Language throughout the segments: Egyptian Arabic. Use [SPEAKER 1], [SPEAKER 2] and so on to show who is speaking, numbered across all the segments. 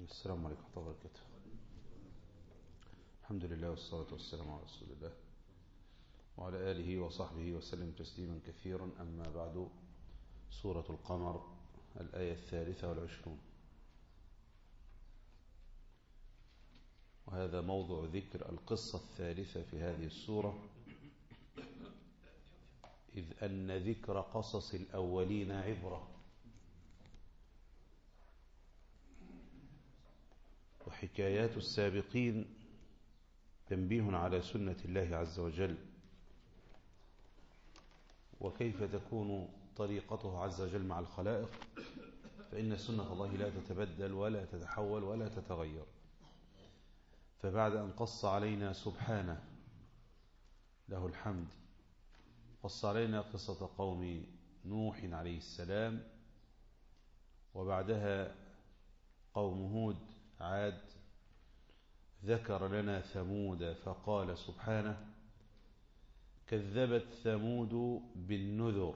[SPEAKER 1] السلام عليكم ورحمة الله وبركاته الحمد لله والصلاة والسلام على رسول الله وعلى آله وصحبه وسلم تسليما كثيرا أما بعد سورة القمر الآية الثالثة والعشرون وهذا موضع ذكر القصة الثالثة في هذه السورة إذ أن ذكر قصص الأولين عبرة وحكايات السابقين تنبيه على سنة الله عز وجل وكيف تكون طريقته عز وجل مع الخلائق فإن سنة الله لا تتبدل ولا تتحول ولا تتغير فبعد أن قص علينا سبحانه له الحمد قص علينا قصة قوم نوح عليه السلام وبعدها قوم هود عاد ذكر لنا ثمود فقال سبحانه كذبت ثمود بالنذر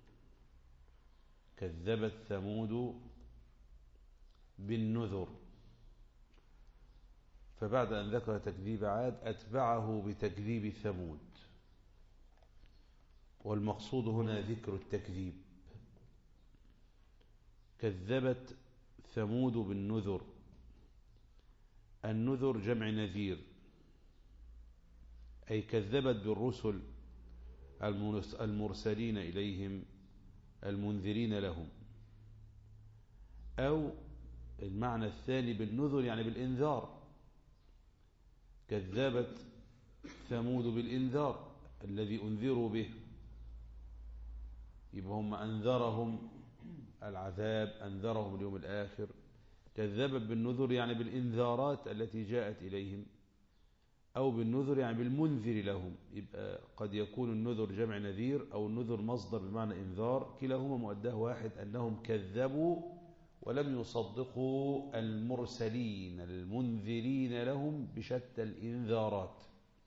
[SPEAKER 1] كذبت ثمود بالنذر فبعد أن ذكر تكذيب عاد أتبعه بتكذيب ثمود والمقصود هنا ذكر التكذيب كذبت ثمود بالنذر النذر جمع نذير أي كذبت بالرسل المرسلين إليهم المنذرين لهم أو المعنى الثاني بالنذر يعني بالإنذار كذبت ثمود بالإنذار الذي أنذروا به يبقى هم أنذرهم العذاب أنذرهم اليوم الآخر كذبت بالنذر يعني بالإنذارات التي جاءت إليهم أو بالنذر يعني بالمنذر لهم يبقى قد يكون النذر جمع نذير أو النذر مصدر بمعنى إنذار كلاهما مؤداه واحد أنهم كذبوا ولم يصدقوا المرسلين المنذرين لهم بشتى الإنذارات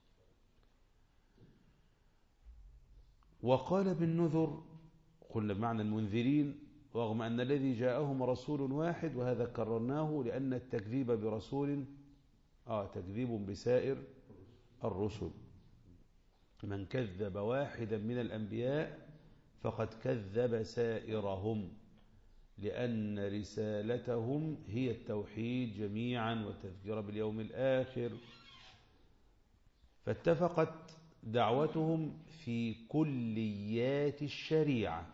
[SPEAKER 1] وقال بالنذر قلنا بمعنى المنذرين رغم أن الذي جاءهم رسول واحد وهذا كررناه لأن التكذيب برسول آه تكذيب بسائر الرسل من كذب واحدا من الأنبياء فقد كذب سائرهم لأن رسالتهم هي التوحيد جميعا والتذكير باليوم الآخر فاتفقت دعوتهم في كليات الشريعة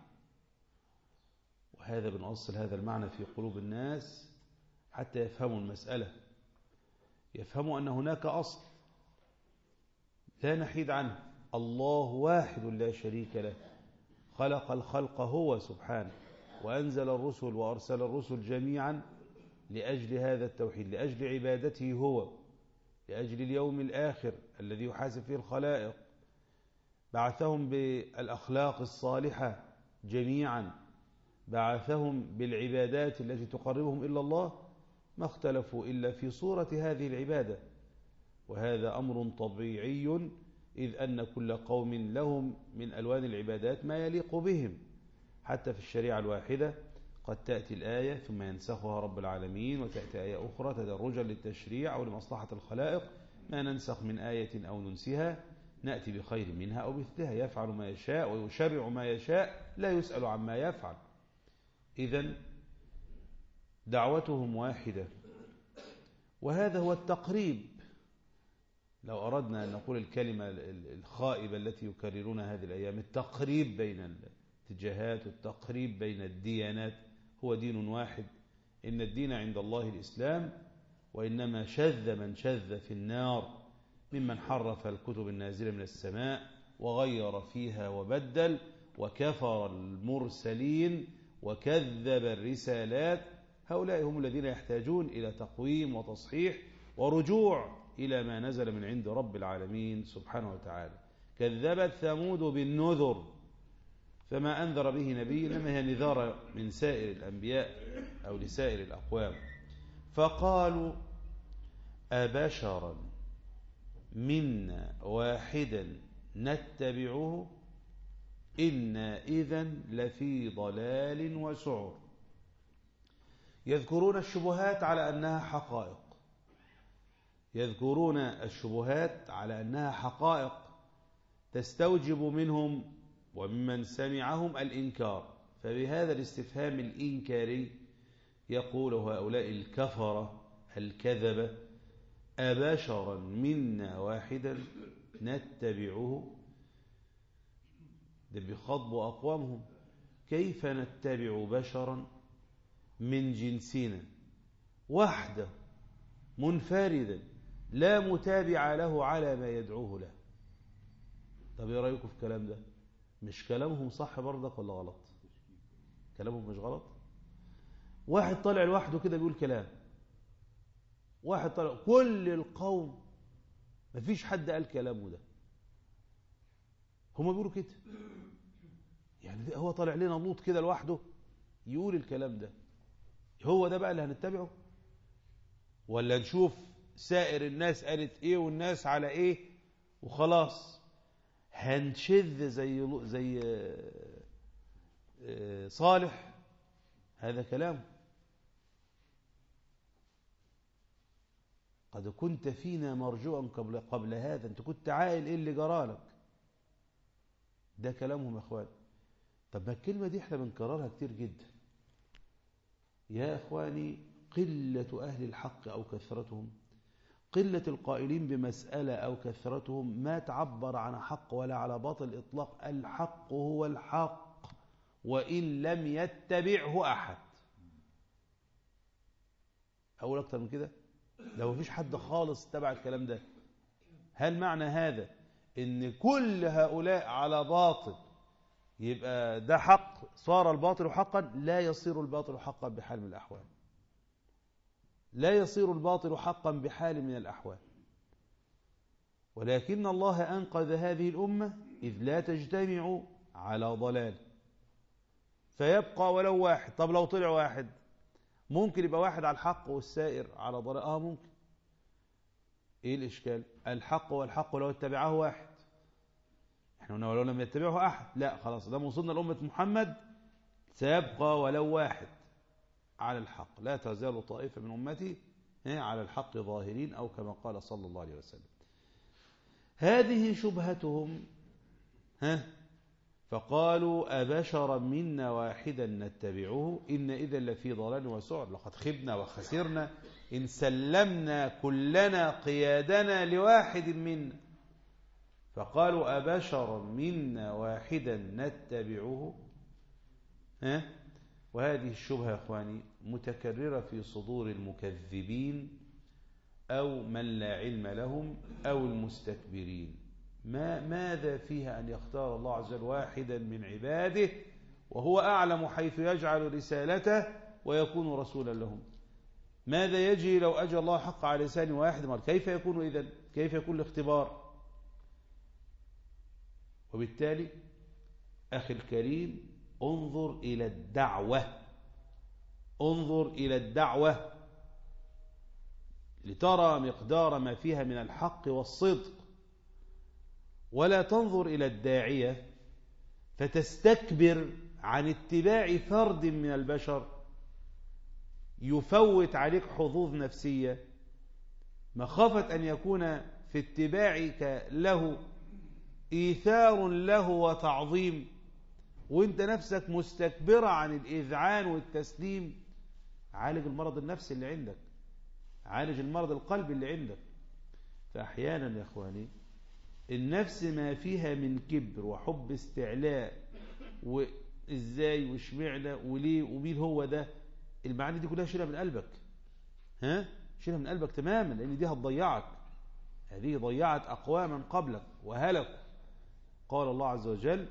[SPEAKER 1] وهذا بنأصل هذا المعنى في قلوب الناس حتى يفهموا المسألة يفهموا أن هناك أصل لا نحيد عنه الله واحد لا شريك له خلق الخلق هو سبحانه وأنزل الرسل وأرسل الرسل جميعا لأجل هذا التوحيد لأجل عبادته هو لأجل اليوم الآخر الذي يحاسب فيه الخلائق بعثهم بالأخلاق الصالحة جميعا بعثهم بالعبادات التي تقربهم إلى الله ما اختلفوا إلا في صورة هذه العبادة وهذا أمر طبيعي إذ أن كل قوم لهم من ألوان العبادات ما يليق بهم حتى في الشريعة الواحدة قد تأتي الآية ثم ينسخها رب العالمين وتأتي آية أخرى تدرجا للتشريع أو لمصلحة الخلائق ما ننسخ من آية أو ننسها نأتي بخير منها أو مثلها يفعل ما يشاء ويشرع ما يشاء لا يسأل عما يفعل إذا دعوتهم واحدة وهذا هو التقريب لو أردنا أن نقول الكلمة الخائبة التي يكررون هذه الأيام التقريب بين الاتجاهات والتقريب بين الديانات هو دين واحد إن الدين عند الله الإسلام وإنما شذ من شذ في النار ممن حرف الكتب النازلة من السماء وغير فيها وبدل وكفر المرسلين وكذب الرسالات هؤلاء هم الذين يحتاجون إلى تقويم وتصحيح ورجوع إلى ما نزل من عند رب العالمين سبحانه وتعالى كذبت ثمود بالنذر فما أنذر به نبي إنما هي نذارة من سائر الأنبياء أو لسائر الأقوام فقالوا أبشرا منا واحدا نتبعه إنا إذا لفي ضلال وسعر يذكرون الشبهات على أنها حقائق يذكرون الشبهات على أنها حقائق تستوجب منهم وممن سمعهم الإنكار فبهذا الاستفهام الإنكاري يقول هؤلاء الكفرة الكذبة أبشرا منا واحدا نتبعه ده بيخاطبوا أقوامهم كيف نتبع بشرا من جنسنا وحده منفردا لا متابع له على ما يدعوه له طب ايه رايكم في الكلام ده مش كلامهم صح برضك ولا غلط كلامهم مش غلط واحد طالع لوحده كده بيقول كلام واحد طالع كل القوم مفيش حد قال كلامه ده هما بيقولوا كده يعني هو طالع لنا لوط كده لوحده يقول الكلام ده هو ده بقى اللي هنتبعه ولا نشوف سائر الناس قالت ايه والناس على ايه وخلاص هنشذ زي زي صالح هذا كلام قد كنت فينا مرجوعا قبل قبل هذا انت كنت عائل ايه اللي جرالك ده كلامهم يا اخوان طب ما الكلمه دي احنا بنكررها كتير جدا يا اخواني قله اهل الحق او كثرتهم قله القائلين بمساله او كثرتهم ما تعبر عن حق ولا على باطل اطلاق الحق هو الحق وان لم يتبعه احد اقول اكتر من كده لو مفيش حد خالص اتبع الكلام ده هل معنى هذا ان كل هؤلاء على باطل يبقى ده حق صار الباطل حقا لا يصير الباطل حقا بحال من الأحوال لا يصير الباطل حقا بحال من الأحوال ولكن الله أنقذ هذه الأمة إذ لا تجتمع على ضلال فيبقى ولو واحد طب لو طلع واحد ممكن يبقى واحد على الحق والسائر على ضلال آه ممكن إيه الإشكال الحق والحق لو اتبعه واحد احنا قلنا ولو لم يتبعه أحد لا خلاص لما وصلنا لأمة محمد سيبقى ولو واحد على الحق لا تزال طائفة من أمتي على الحق ظاهرين أو كما قال صلى الله عليه وسلم هذه شبهتهم ها فقالوا أبشرا منا واحدا نتبعه إن إذا لفي ضلال وسعر لقد خبنا وخسرنا إن سلمنا كلنا قيادنا لواحد منا فقالوا أبشرا منا واحدا نتبعه ها وهذه الشبهة يا أخواني متكررة في صدور المكذبين أو من لا علم لهم أو المستكبرين ما ماذا فيها أن يختار الله عز وجل واحدا من عباده وهو أعلم حيث يجعل رسالته ويكون رسولا لهم ماذا يجري لو أجى الله حق على لسان واحد كيف يكون إذن كيف يكون الاختبار وبالتالي أخي الكريم انظر إلى الدعوة انظر إلى الدعوة لترى مقدار ما فيها من الحق والصدق ولا تنظر إلى الداعية فتستكبر عن اتباع فرد من البشر يفوت عليك حظوظ نفسية مخافة أن يكون في اتباعك له إيثار له وتعظيم وانت نفسك مستكبرة عن الإذعان والتسليم عالج المرض النفسي اللي عندك عالج المرض القلبي اللي عندك فأحيانا يا أخواني النفس ما فيها من كبر وحب استعلاء وإزاي واشمعنى وليه ومين هو ده المعاني دي كلها شيلها من قلبك ها شيلها من قلبك تماما لأن دي هتضيعك هذه ضيعت أقواما قبلك وهلكوا قال الله عز وجل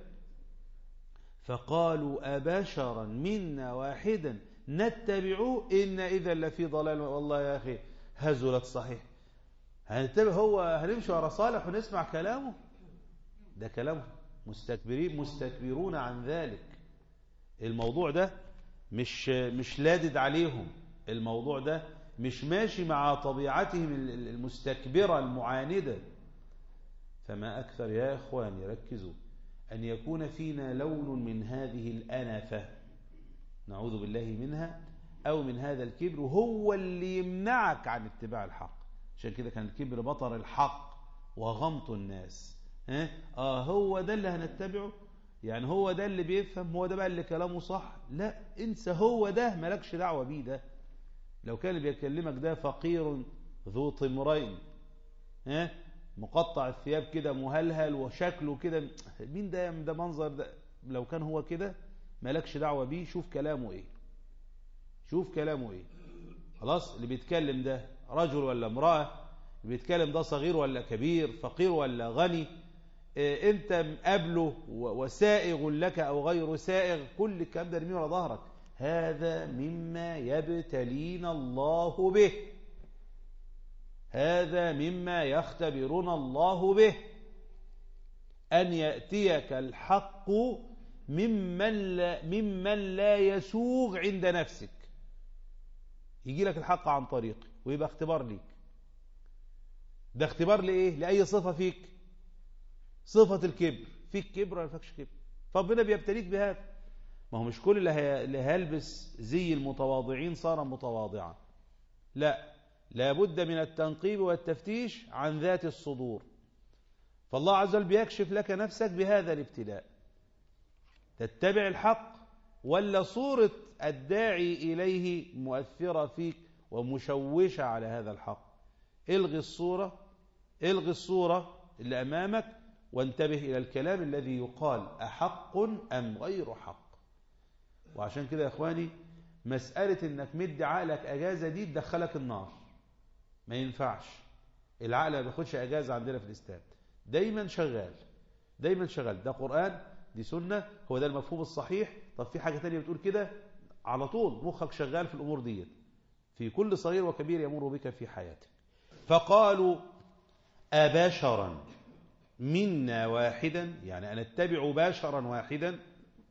[SPEAKER 1] فقالوا أبشرا منا واحدا نتبعوه إن إذا لفي ضلال والله يا أخي هزلت صحيح هنتبع هو هنمشي ورا صالح ونسمع كلامه ده كلامه مستكبرين مستكبرون عن ذلك الموضوع ده مش مش لادد عليهم الموضوع ده مش ماشي مع طبيعتهم المستكبرة المعاندة فما أكثر يا إخواني ركزوا أن يكون فينا لون من هذه الأنفة نعوذ بالله منها أو من هذا الكبر وهو اللي يمنعك عن اتباع الحق عشان كده كان الكبر بطر الحق وغمط الناس ها؟ آه هو ده اللي هنتبعه يعني هو ده اللي بيفهم هو ده بقى اللي كلامه صح لا انسى هو ده مالكش دعوة بيه ده لو كان اللي بيكلمك ده فقير ذو طمرين ها مقطع الثياب كده مهلهل وشكله كده مين ده ده منظر ده لو كان هو كده مالكش دعوة بيه شوف كلامه ايه شوف كلامه ايه خلاص اللي بيتكلم ده رجل ولا امرأة اللي بيتكلم ده صغير ولا كبير فقير ولا غني إيه انت مقابله وسائغ لك او غير سائغ كل الكلام ده ارميه ورا ظهرك هذا مما يبتلينا الله به هذا مما يختبرنا الله به أن يأتيك الحق ممن لا, ممن لا يسوغ عند نفسك يجي لك الحق عن طريقي ويبقى اختبار ليك ده اختبار لإيه لأي صفة فيك صفة الكبر فيك كبر ولا فيكش كبر فربنا بيبتليك بهذا ما هو مش كل اللي هيلبس زي المتواضعين صار متواضعا لا لابد من التنقيب والتفتيش عن ذات الصدور فالله عز وجل بيكشف لك نفسك بهذا الابتلاء تتبع الحق ولا صورة الداعي إليه مؤثرة فيك ومشوشة على هذا الحق الغي الصورة الغي الصورة اللي أمامك وانتبه إلى الكلام الذي يقال أحق أم غير حق وعشان كده يا إخواني مسألة إنك مدي عقلك أجازة دي تدخلك النار ما ينفعش العقل ما بياخدش أجازة عندنا في الإسلام دايما شغال دايما شغال ده قرآن دي سنة هو ده المفهوم الصحيح طب في حاجة تانية بتقول كده على طول مخك شغال في الأمور دي في كل صغير وكبير يمر بك في حياتك فقالوا أبشرا منا واحدا يعني أن اتبع بشرا واحدا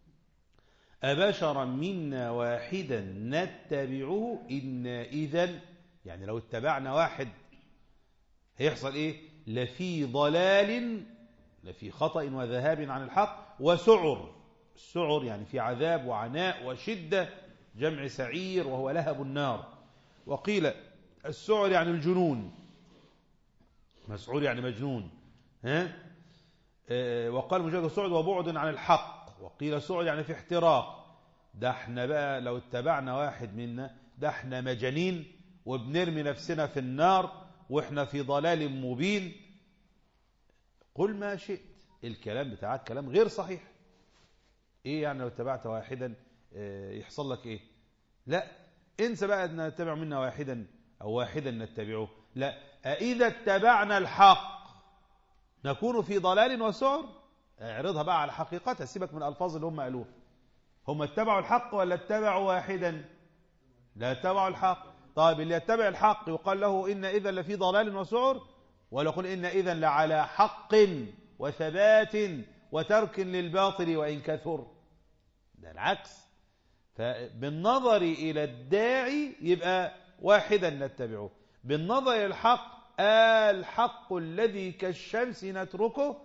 [SPEAKER 1] أبشرا منا واحدا نتبعه إنا إذا يعني لو اتبعنا واحد هيحصل إيه لفي ضلال لفي خطأ وذهاب عن الحق وسعر السعر يعني في عذاب وعناء وشدة جمع سعير وهو لهب النار وقيل السعر يعني الجنون مسعور يعني مجنون ها اه وقال مجرد السعد وبعد عن الحق وقيل سعد يعني في احتراق ده احنا بقى لو اتبعنا واحد منا ده احنا مجانين وبنرمي نفسنا في النار واحنا في ضلال مبين قل ما شئت الكلام بتاعك كلام غير صحيح ايه يعني لو اتبعت واحدا اه يحصل لك ايه لا انسى بقى ان نتبع منا واحدا او واحدا نتبعه لا أإذا اتبعنا الحق نكون في ضلال وسعر اعرضها بقى على حقيقتها سيبك من الألفاظ اللي هم قالوها هم اتبعوا الحق ولا اتبعوا واحدا لا اتبعوا الحق طيب اللي يتبع الحق يقال له إن إذا لفي ضلال وسعر ولا يقول إن إذا لعلى حق وثبات وترك للباطل وإن كثر ده العكس فبالنظر إلى الداعي يبقى واحدا نتبعه بالنظر إلى الحق الحق الذي كالشمس نتركه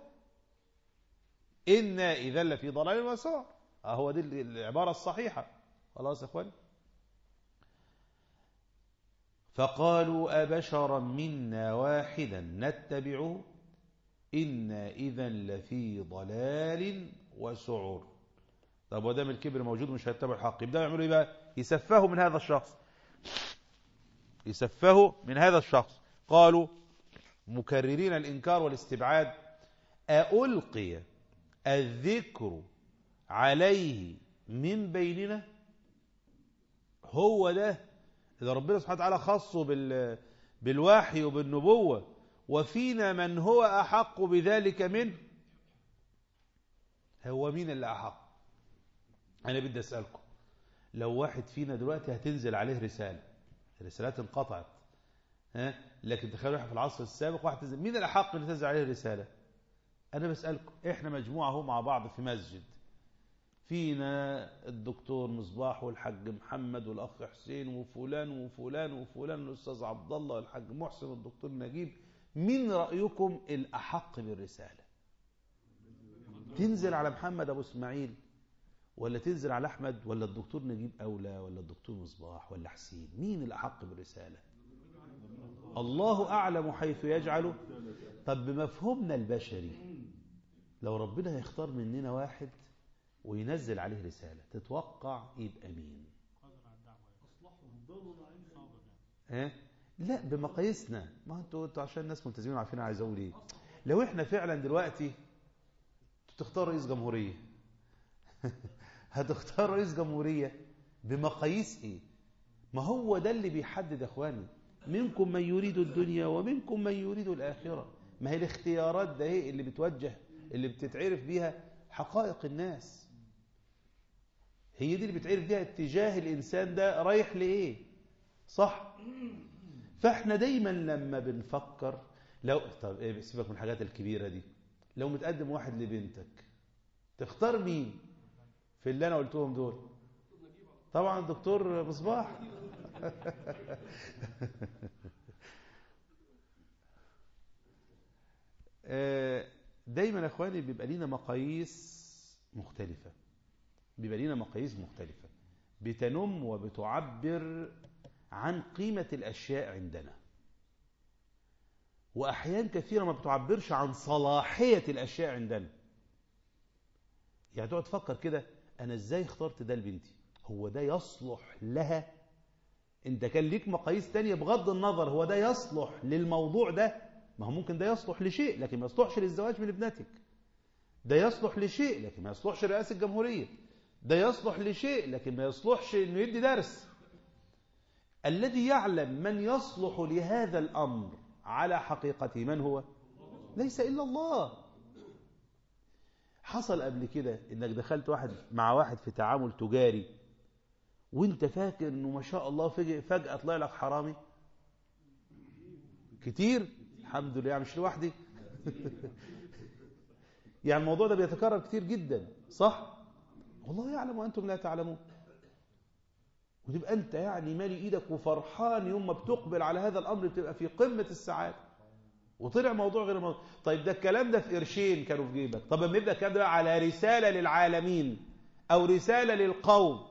[SPEAKER 1] إنا إذا لفي ضلال وسعر هو دي العبارة الصحيحة خلاص يا أخواني فقالوا أبشرا منا واحدا نتبعه إنا إذا لفي ضلال وسعر طب ودام الكبر موجود مش هيتبع الحق يبدأوا يعملوا إيه بقى يسفهوا من هذا الشخص يسفهوا من هذا الشخص قالوا مكررين الإنكار والاستبعاد ألقي الذكر عليه من بيننا هو ده إذا ربنا سبحانه وتعالى خصه بال بالوحي وبالنبوة وفينا من هو أحق بذلك منه هو مين اللي أحق أنا بدي أسألكم لو واحد فينا دلوقتي هتنزل عليه رسالة الرسالات انقطعت ها لكن تخيلوا احنا في العصر السابق واحد تنزل مين الأحق اللي تنزل عليه الرسالة أنا بسألكم إحنا مجموعة اهو مع بعض في مسجد فينا الدكتور مصباح والحاج محمد والأخ حسين وفلان وفلان وفلان الأستاذ عبد الله والحاج محسن والدكتور نجيب مين رأيكم الأحق بالرسالة تنزل على محمد أبو اسماعيل ولا تنزل على أحمد ولا الدكتور نجيب أولى ولا الدكتور مصباح ولا حسين مين الأحق بالرسالة الله أعلم حيث يجعله طب بمفهومنا البشري لو ربنا يختار مننا واحد وينزل عليه رسالة تتوقع يبقى مين ها لا بمقاييسنا ما انتوا انتوا عشان الناس ملتزمين عارفين عايز اقول ايه لو احنا فعلا دلوقتي تختار رئيس جمهوريه هتختار رئيس جمهوريه بمقاييس ايه ما هو ده اللي بيحدد يا اخواني منكم من يريد الدنيا ومنكم من يريد الاخره ما هي الاختيارات ده ايه اللي بتوجه اللي بتتعرف بيها حقائق الناس هي دي اللي بتعرف بيها اتجاه الانسان ده رايح لايه صح فاحنا دايما لما بنفكر لو طب ايه سيبك من الحاجات الكبيره دي لو متقدم واحد لبنتك تختار مين في اللي انا قلتهم دول طبعا الدكتور مصباح دايما يا اخواني بيبقى لينا مقاييس مختلفه بيبقى لينا مقاييس مختلفه بتنم وبتعبر عن قيمة الأشياء عندنا وأحيان كثيرة ما بتعبرش عن صلاحية الأشياء عندنا يعني تقعد تفكر كده أنا إزاي اخترت ده لبنتي هو ده يصلح لها انت كان ليك مقاييس تانية بغض النظر هو ده يصلح للموضوع ده ما هو ممكن ده يصلح لشيء لكن ما يصلحش للزواج من ابنتك ده يصلح لشيء لكن ما يصلحش رئاسة الجمهورية ده يصلح لشيء لكن ما يصلحش انه يدي درس الذي يعلم من يصلح لهذا الأمر على حقيقته من هو ليس إلا الله حصل قبل كده انك دخلت واحد مع واحد في تعامل تجاري وانت فاكر انه ما شاء الله فجأة طلع لك حرامي كتير الحمد لله مش لوحدي يعني الموضوع ده بيتكرر كتير جدا صح والله يعلم وانتم لا تعلمون وتبقى انت يعني مالي ايدك وفرحان يوم ما بتقبل على هذا الامر بتبقى في قمه السعاده وطلع موضوع غير موضوع طيب ده الكلام ده في قرشين كانوا في جيبك طب لما يبدا الكلام ده على رساله للعالمين او رساله للقوم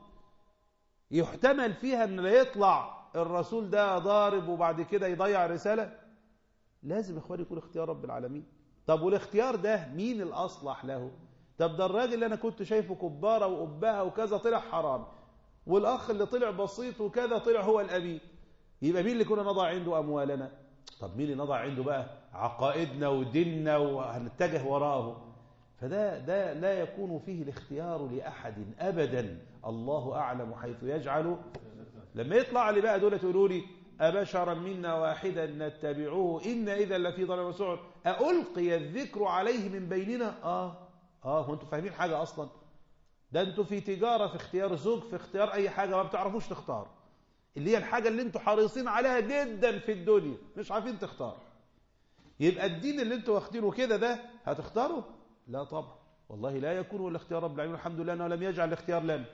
[SPEAKER 1] يحتمل فيها ان لا يطلع الرسول ده ضارب وبعد كده يضيع الرساله لازم يا اخواني يكون اختيار رب العالمين طب والاختيار ده مين الاصلح له طب ده الراجل اللي انا كنت شايفه كباره وقبها وكذا طلع حرام والاخ اللي طلع بسيط وكذا طلع هو الامين يبقى مين اللي كنا نضع عنده اموالنا طب مين اللي نضع عنده بقى عقائدنا وديننا وهنتجه وراءه فده ده لا يكون فيه الاختيار لاحد ابدا الله اعلم حيث يجعل لما يطلع لي بقى دول تقولوا لي أبشرا منا واحدا نتبعوه إن إذا لفي ضلال وسعر ألقي الذكر عليه من بيننا آه آه هو أنتم فاهمين حاجة أصلا ده أنتم في تجارة في اختيار زوج في اختيار أي حاجة ما بتعرفوش تختار اللي هي الحاجة اللي أنتم حريصين عليها جدا في الدنيا مش عارفين تختار يبقى الدين اللي أنتم واخدينه كده ده هتختاره لا طبعا والله لا يكون الا اختيار رب العالمين الحمد لله انه لم يجعل الاختيار لنا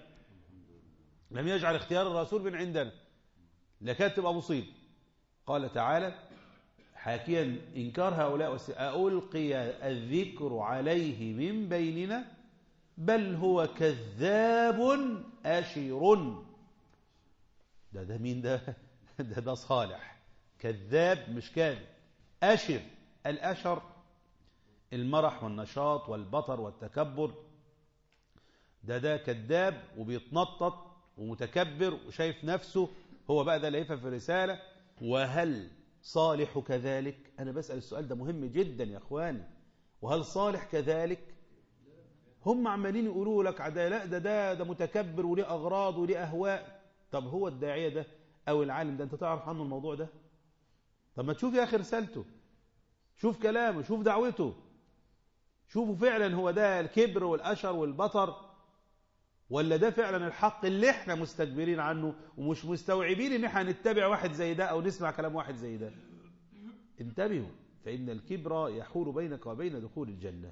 [SPEAKER 1] لم يجعل اختيار الرسول من عندنا لكانت تبقى مصيبه قال تعالى حاكيا انكار هؤلاء ألقي الذكر عليه من بيننا بل هو كذاب أشر ده ده مين ده ده ده صالح كذاب مش كاذب أشر الأشر المرح والنشاط والبطر والتكبر ده ده كذاب وبيتنطط ومتكبر وشايف نفسه هو بقى ده اللي هيفهم في الرسالة وهل صالح كذلك أنا بسأل السؤال ده مهم جدا يا أخواني وهل صالح كذلك هم عمالين يقولوا لك لا ده ده ده متكبر وليه أغراض وليه أهواء طب هو الداعية ده أو العالم ده أنت تعرف عنه الموضوع ده طب ما تشوف يا أخي رسالته شوف كلامه شوف دعوته شوفوا فعلا هو ده الكبر والأشر والبطر ولا ده فعلا الحق اللي احنا مستكبرين عنه ومش مستوعبين ان احنا نتبع واحد زي ده او نسمع كلام واحد زي ده انتبهوا فإن الكبر يحول بينك وبين دخول الجنة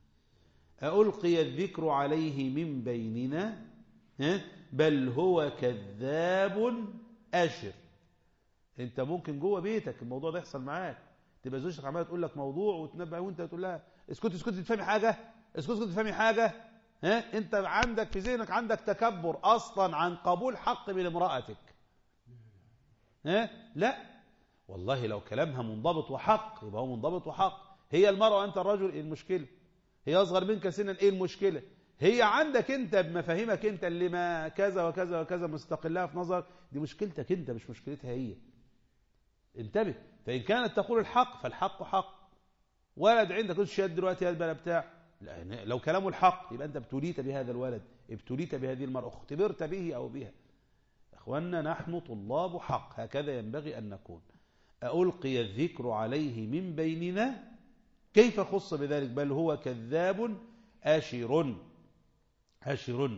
[SPEAKER 1] ألقي الذكر عليه من بيننا بل هو كذاب أشر انت ممكن جوه بيتك الموضوع ده يحصل معاك تبقى زوجتك عماله تقول لك موضوع وتنبه وانت تقول لها اسكتي اسكتي تفهمي حاجه اسكتي اسكتي تفهمي حاجه ها انت عندك في ذهنك عندك تكبر اصلا عن قبول حق من امرأتك ها لا والله لو كلامها منضبط وحق يبقى هو منضبط وحق هي المرأة وانت الرجل ايه المشكلة هي اصغر منك سنا ايه المشكلة هي عندك انت بمفاهيمك انت اللي ما كذا وكذا وكذا مستقلها في نظر دي مشكلتك انت مش مشكلتها هي انتبه فإن كانت تقول الحق فالحق حق ولد عندك قلت شاد دلوقتي هذا بلا بتاع لا لو كلامه الحق يبقى أنت ابتليت بهذا الولد ابتليت بهذه المرأة اختبرت به أو بها أخوانا نحن طلاب حق هكذا ينبغي أن نكون ألقي الذكر عليه من بيننا كيف خص بذلك بل هو كذاب أشر أشر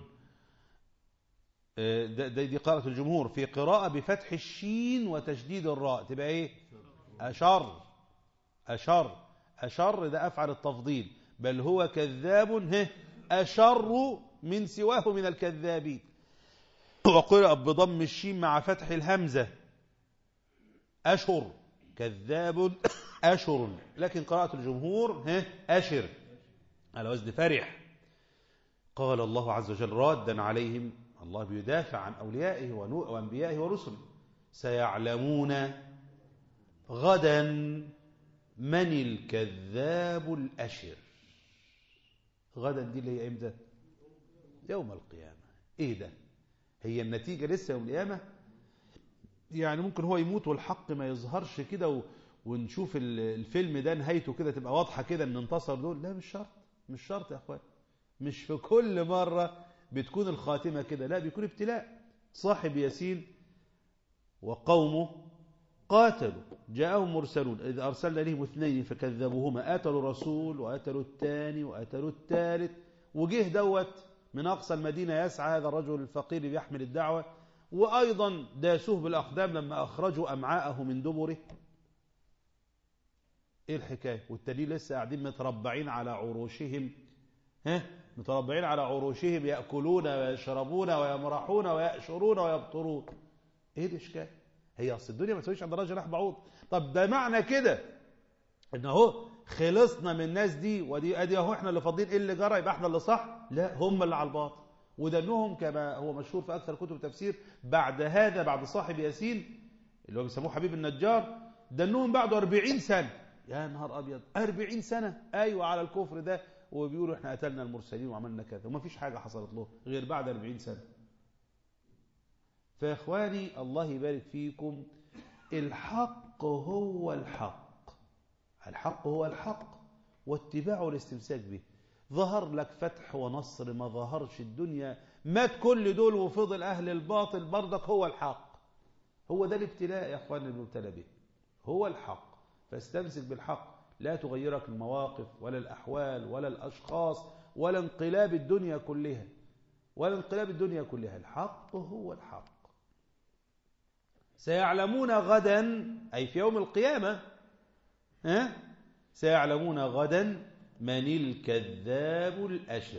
[SPEAKER 1] دي قراءة الجمهور في قراءة بفتح الشين وتشديد الراء تبقى ايه أشر أشر أشر ده أفعل التفضيل بل هو كذاب أشر من سواه من الكذابين وقرأ بضم الشين مع فتح الهمزة أشر كذاب أشر لكن قراءة الجمهور أشر على وزن فرح قال الله عز وجل رادا عليهم الله بيدافع عن أوليائه وأنبيائه ورسله سيعلمون غدا من الكذاب الأشر غدا دي اللي هي امتى يوم القيامة ايه ده هي النتيجة لسه يوم القيامة يعني ممكن هو يموت والحق ما يظهرش كده و... ونشوف الفيلم ده نهايته كده تبقى واضحة كده ان انتصر دول لا مش شرط مش شرط يا اخوان مش في كل مرة بتكون الخاتمة كده لا بيكون ابتلاء صاحب ياسين وقومه قاتلوا جاءهم مرسلون إذ أرسلنا لهم اثنين فكذبوهما قتلوا الرسول وقتلوا الثاني وقتلوا الثالث وجه دوت من أقصى المدينة يسعى هذا الرجل الفقير بيحمل الدعوة وأيضا داسوه بالأقدام لما أخرجوا أمعاءه من دبره إيه الحكاية والتانيين لسه قاعدين متربعين على عروشهم ها متربعين على عروشهم يأكلون ويشربون ويمرحون ويأشرون ويبطرون ايه الاشكال هي اصل الدنيا ما تسويش عند الراجل راح بعوض طب ده معنى كده ان اهو خلصنا من الناس دي ودي ادي اهو احنا اللي فاضيين ايه اللي جرى يبقى احنا اللي صح لا هم اللي على الباطل ودنهم كما هو مشهور في اكثر كتب التفسير بعد هذا بعد صاحب ياسين اللي هو بيسموه حبيب النجار دنهم بعده 40 سنه يا نهار ابيض 40 سنه ايوه على الكفر ده وبيقولوا احنا قتلنا المرسلين وعملنا كذا وما فيش حاجه حصلت له غير بعد 40 سنه فيا اخواني الله يبارك فيكم الحق هو الحق الحق هو الحق واتباعه الاستمساك به ظهر لك فتح ونصر ما ظهرش الدنيا مات كل دول وفضل أهل الباطل برضك هو الحق هو ده الابتلاء يا أخواني المبتلى به هو الحق فاستمسك بالحق لا تغيرك المواقف ولا الأحوال ولا الأشخاص ولا انقلاب الدنيا كلها ولا انقلاب الدنيا كلها الحق هو الحق سيعلمون غدا أي في يوم القيامة ها؟ سيعلمون غدا من الكذاب الأشر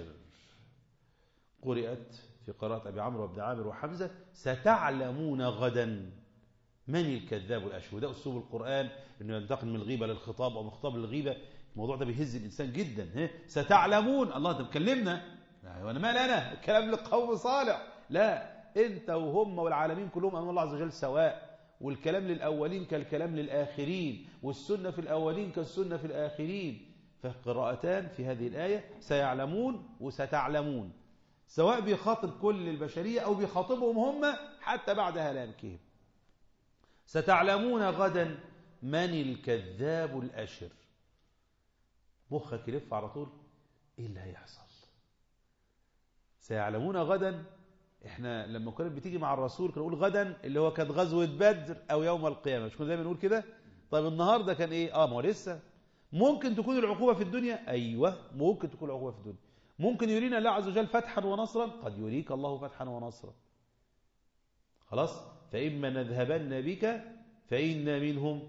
[SPEAKER 1] قرأت في قراءة أبي عمرو وابن عامر وحمزة ستعلمون غدا من الكذاب الأشر وده أسلوب القرآن أنه ينتقل من الغيبة للخطاب أو من الخطاب للغيبة الموضوع ده بيهز الإنسان جدا ها؟ ستعلمون الله ده بكلمنا وأنا مال أنا الكلام لقوم صالح لا انت وهم والعالمين كلهم امام الله عز وجل سواء والكلام للاولين كالكلام للاخرين والسنه في الاولين كالسنه في الاخرين فقراءتان في هذه الايه سيعلمون وستعلمون سواء بيخاطب كل البشريه او بيخاطبهم هم حتى بعد هلاكهم ستعلمون غدا من الكذاب الاشر مخك يلف على طول ايه اللي هيحصل سيعلمون غدا احنا لما كنا بتيجي مع الرسول كنا نقول غدا اللي هو كانت غزوة بدر او يوم القيامة مش كنا دايما نقول كده طيب النهاردة كان ايه اه ما هو لسه ممكن تكون العقوبة في الدنيا ايوه ممكن تكون العقوبة في الدنيا ممكن يرينا الله عز وجل فتحا ونصرا قد يريك الله فتحا ونصرا خلاص فإما نذهبن بك فإنا منهم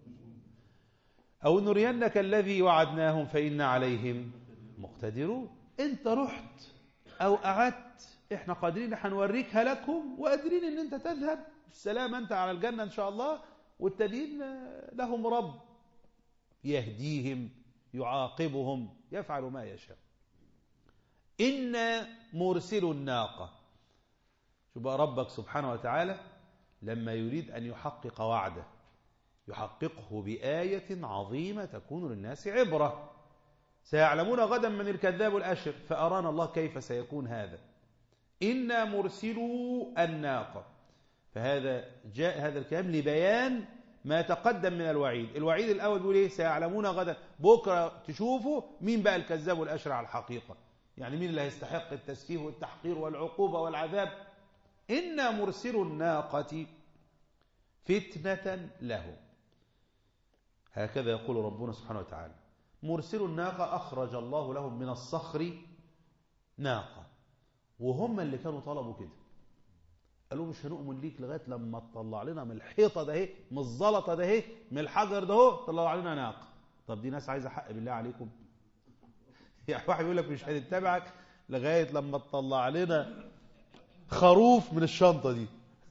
[SPEAKER 1] أو نرينك الذي وعدناهم فإن عليهم مقتدرون انت رحت أو قعدت احنا قادرين هنوريك هلاكهم وقادرين ان انت تذهب بالسلامة انت على الجنة ان شاء الله والتانيين لهم رب يهديهم يعاقبهم يفعل ما يشاء إنا مرسل الناقة شوف بقى ربك سبحانه وتعالى لما يريد أن يحقق وعده يحققه بآية عظيمة تكون للناس عبرة سيعلمون غدا من الكذاب الأشر فأرانا الله كيف سيكون هذا إنا مرسلوا الناقة فهذا جاء هذا الكلام لبيان ما تقدم من الوعيد الوعيد الأول بيقول إيه سيعلمون غدا بكرة تشوفوا مين بقى الكذاب والأشر على الحقيقة يعني مين اللي هيستحق التسفيه والتحقير والعقوبة والعذاب إنا مرسل الناقة فتنة له هكذا يقول ربنا سبحانه وتعالى مرسل الناقة أخرج الله لهم من الصخر ناقة وهم اللي كانوا طلبوا كده قالوا مش هنؤمن ليك لغاية لما تطلع لنا من الحيطة ده اهي من الزلطة ده اهي من الحجر ده اهو طلع لنا ناقة طب دي ناس عايزة حق بالله عليكم يعني واحد يقول لك مش هنتبعك لغاية لما تطلع لنا خروف من الشنطة دي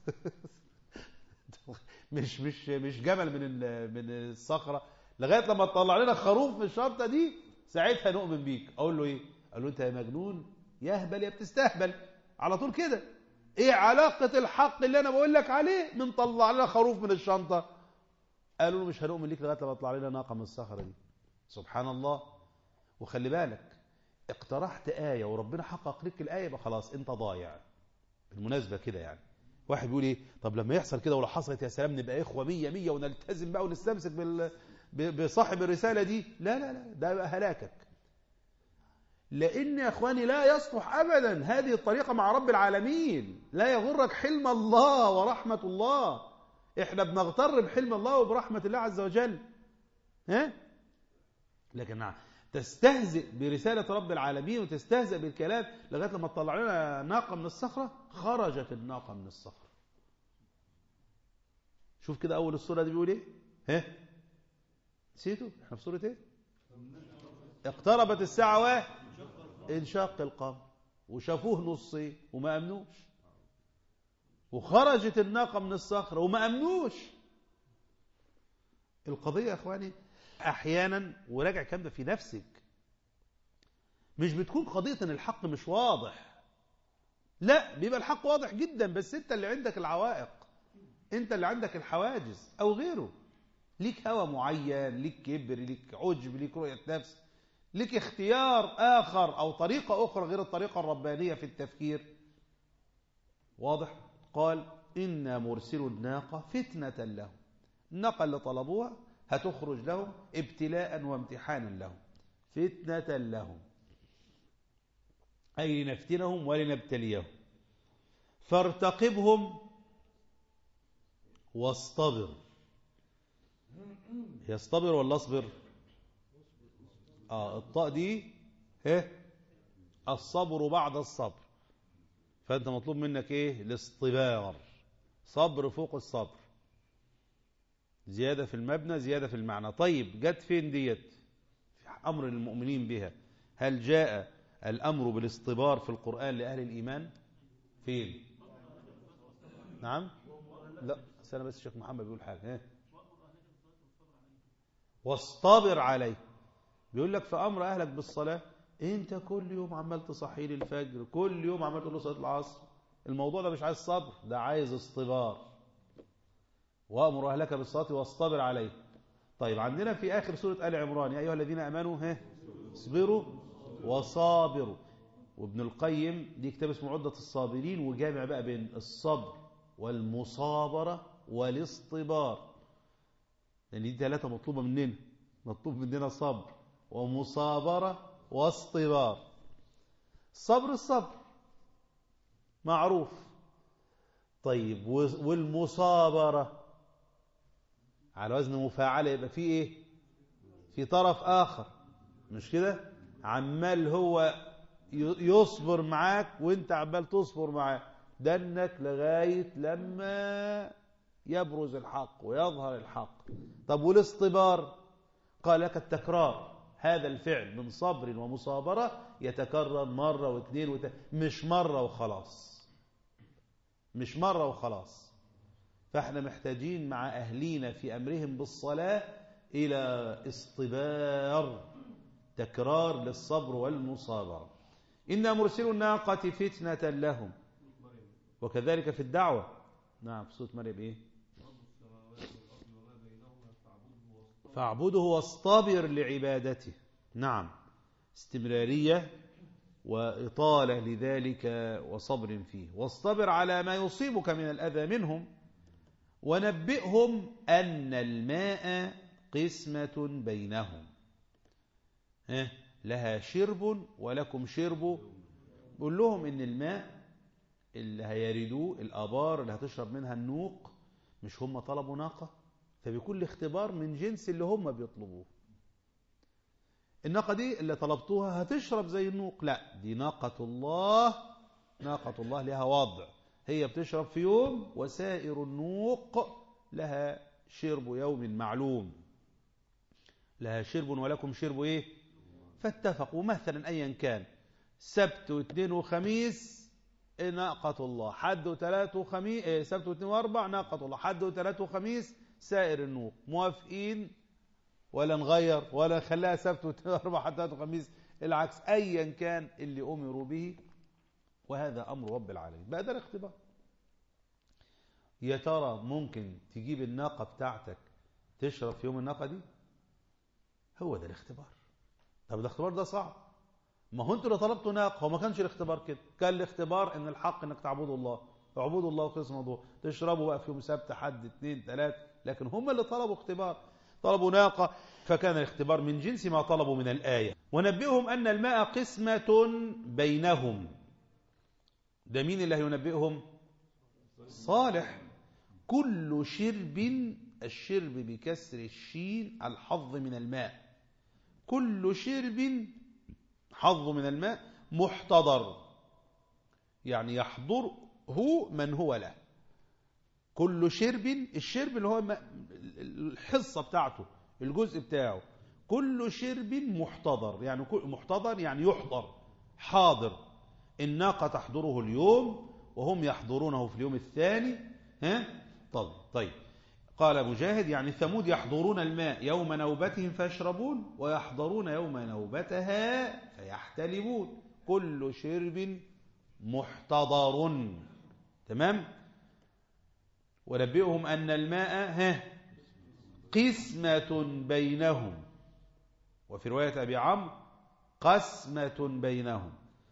[SPEAKER 1] مش مش مش جمل من من الصخرة لغاية لما تطلع لنا خروف من الشنطة دي ساعتها نؤمن بيك اقول له ايه اقول له انت يا مجنون يهبل يا بتستهبل على طول كده ايه علاقة الحق اللي انا بقول لك عليه من طلع لنا خروف من الشنطة قالوا له مش هنؤمن ليك لغاية لما تطلع لنا ناقة من الصخرة دي سبحان الله وخلي بالك اقترحت آية وربنا حقق لك الآية يبقى خلاص انت ضايع بالمناسبة كده يعني واحد بيقول ايه طب لما يحصل كده ولو حصلت يا سلام نبقى اخوة مية مية ونلتزم بقى ونستمسك بال... بصاحب الرسالة دي لا لا لا ده بقى هلاكك لأن يا أخواني لا يصلح أبدا هذه الطريقة مع رب العالمين لا يغرك حلم الله ورحمة الله إحنا بنغتر بحلم الله وبرحمة الله عز وجل ها؟ لكن نعم تستهزئ برسالة رب العالمين وتستهزئ بالكلام لغاية لما تطلع لنا ناقة من الصخرة خرجت الناقة من الصخرة شوف كده أول السورة دي بيقول إيه ها نسيتوا احنا في سورة إيه اقتربت الساعة واحد انشق القمر وشافوه نصين وما أمنوش وخرجت الناقة من الصخرة وما أمنوش القضية يا أخواني أحيانا وراجع كم ده في نفسك مش بتكون قضية أن الحق مش واضح لا بيبقى الحق واضح جدا بس أنت اللي عندك العوائق أنت اللي عندك الحواجز أو غيره ليك هوى معين ليك كبر ليك عجب ليك رؤية نفس لك اختيار آخر أو طريقة أخرى غير الطريقة الربانية في التفكير واضح قال إنا مرسل الناقة فتنة لهم الناقة اللي طلبوها هتخرج لهم ابتلاء وامتحانا لهم فتنة لهم أي لنفتنهم ولنبتليهم فارتقبهم واصطبر يصطبر ولا اصبر اه الطاء دي ايه الصبر بعد الصبر فانت مطلوب منك ايه الاصطبار صبر فوق الصبر زيادة في المبنى زيادة في المعنى طيب جت فين ديت في أمر المؤمنين بها هل جاء الأمر بالاصطبار في القرآن لأهل الإيمان فين نعم لا سنة بس الشيخ محمد بيقول حاجة ها واصطبر عليه بيقول لك في أمر أهلك بالصلاة أنت كل يوم عمال تصحي لي الفجر كل يوم عمال تقول له صلاة العصر الموضوع ده مش عايز صبر ده عايز اصطبار وأمر أهلك بالصلاة واصطبر عليه طيب عندنا في آخر سورة آل عمران يا أيها الذين أمنوا ها اصبروا وصابروا وابن القيم دي كتاب اسمه عدة الصابرين وجامع بقى بين الصبر والمصابرة والاصطبار لأن دي ثلاثة مطلوبة مننا مطلوب مننا صبر ومصابرة واصطبار الصبر الصبر معروف طيب والمصابرة على وزن مفاعلة يبقى في ايه في طرف آخر مش كده عمال هو يصبر معاك وانت عمال تصبر معاه دنك لغاية لما يبرز الحق ويظهر الحق طب والاصطبار قال لك التكرار هذا الفعل من صبر ومصابرة يتكرر مرة واثنين وت... مش مرة وخلاص مش مرة وخلاص فاحنا محتاجين مع أهلينا في أمرهم بالصلاة إلى اصطبار تكرار للصبر والمصابرة إنا مرسل الناقة فتنة لهم وكذلك في الدعوة نعم في صوت مريم إيه فاعبده واصطبر لعبادته نعم استمرارية وإطالة لذلك وصبر فيه واصطبر على ما يصيبك من الأذى منهم ونبئهم أن الماء قسمة بينهم لها شرب ولكم شرب قول لهم إن الماء اللي هيردوه الآبار اللي هتشرب منها النوق مش هم طلبوا ناقة فبكل اختبار من جنس اللي هم بيطلبوه الناقة دي اللي طلبتوها هتشرب زي النوق لا دي ناقة الله ناقة الله لها وضع هي بتشرب في يوم وسائر النوق لها شرب يوم معلوم لها شرب ولكم شرب ايه فاتفقوا مثلا ايا كان سبت واثنين وخميس ناقة الله حد وثلاث وخميس إيه سبت واثنين واربع ناقة الله حد وثلاث وخميس سائر النوق موافقين ولا نغير ولا نخليها سبت واثنين واربع حد وثلاث وخميس العكس ايا كان اللي امروا به وهذا امر رب العالمين بقى ده الاختبار يا ترى ممكن تجيب الناقة بتاعتك تشرب في يوم الناقة دي هو ده الاختبار طب الاختبار ده صعب ما هو انتوا اللي طلبتوا ناقة هو ما كانش الاختبار كده كان الاختبار ان الحق انك تعبدوا الله اعبدوا الله وقسم موضوع تشربوا بقى في يوم سبت حد اثنين ثلاث لكن هم اللي طلبوا اختبار طلبوا ناقة فكان الاختبار من جنس ما طلبوا من الآية ونبئهم أن الماء قسمة بينهم ده مين اللي هينبئهم صالح كل شرب الشرب بكسر الشين الحظ من الماء كل شرب حظ من الماء محتضر يعني يحضره من هو له كل شرب الشرب اللي هو الحصة بتاعته الجزء بتاعه كل شرب محتضر يعني محتضر يعني يحضر حاضر الناقة تحضره اليوم وهم يحضرونه في اليوم الثاني ها طيب طيب قال مجاهد يعني ثمود يحضرون الماء يوم نوبتهم فيشربون ويحضرون يوم نوبتها فيحتلبون كل شرب محتضر تمام ونبئهم أن الماء ها قسمة بينهم وفي رواية أبي عمرو قسمة بينهم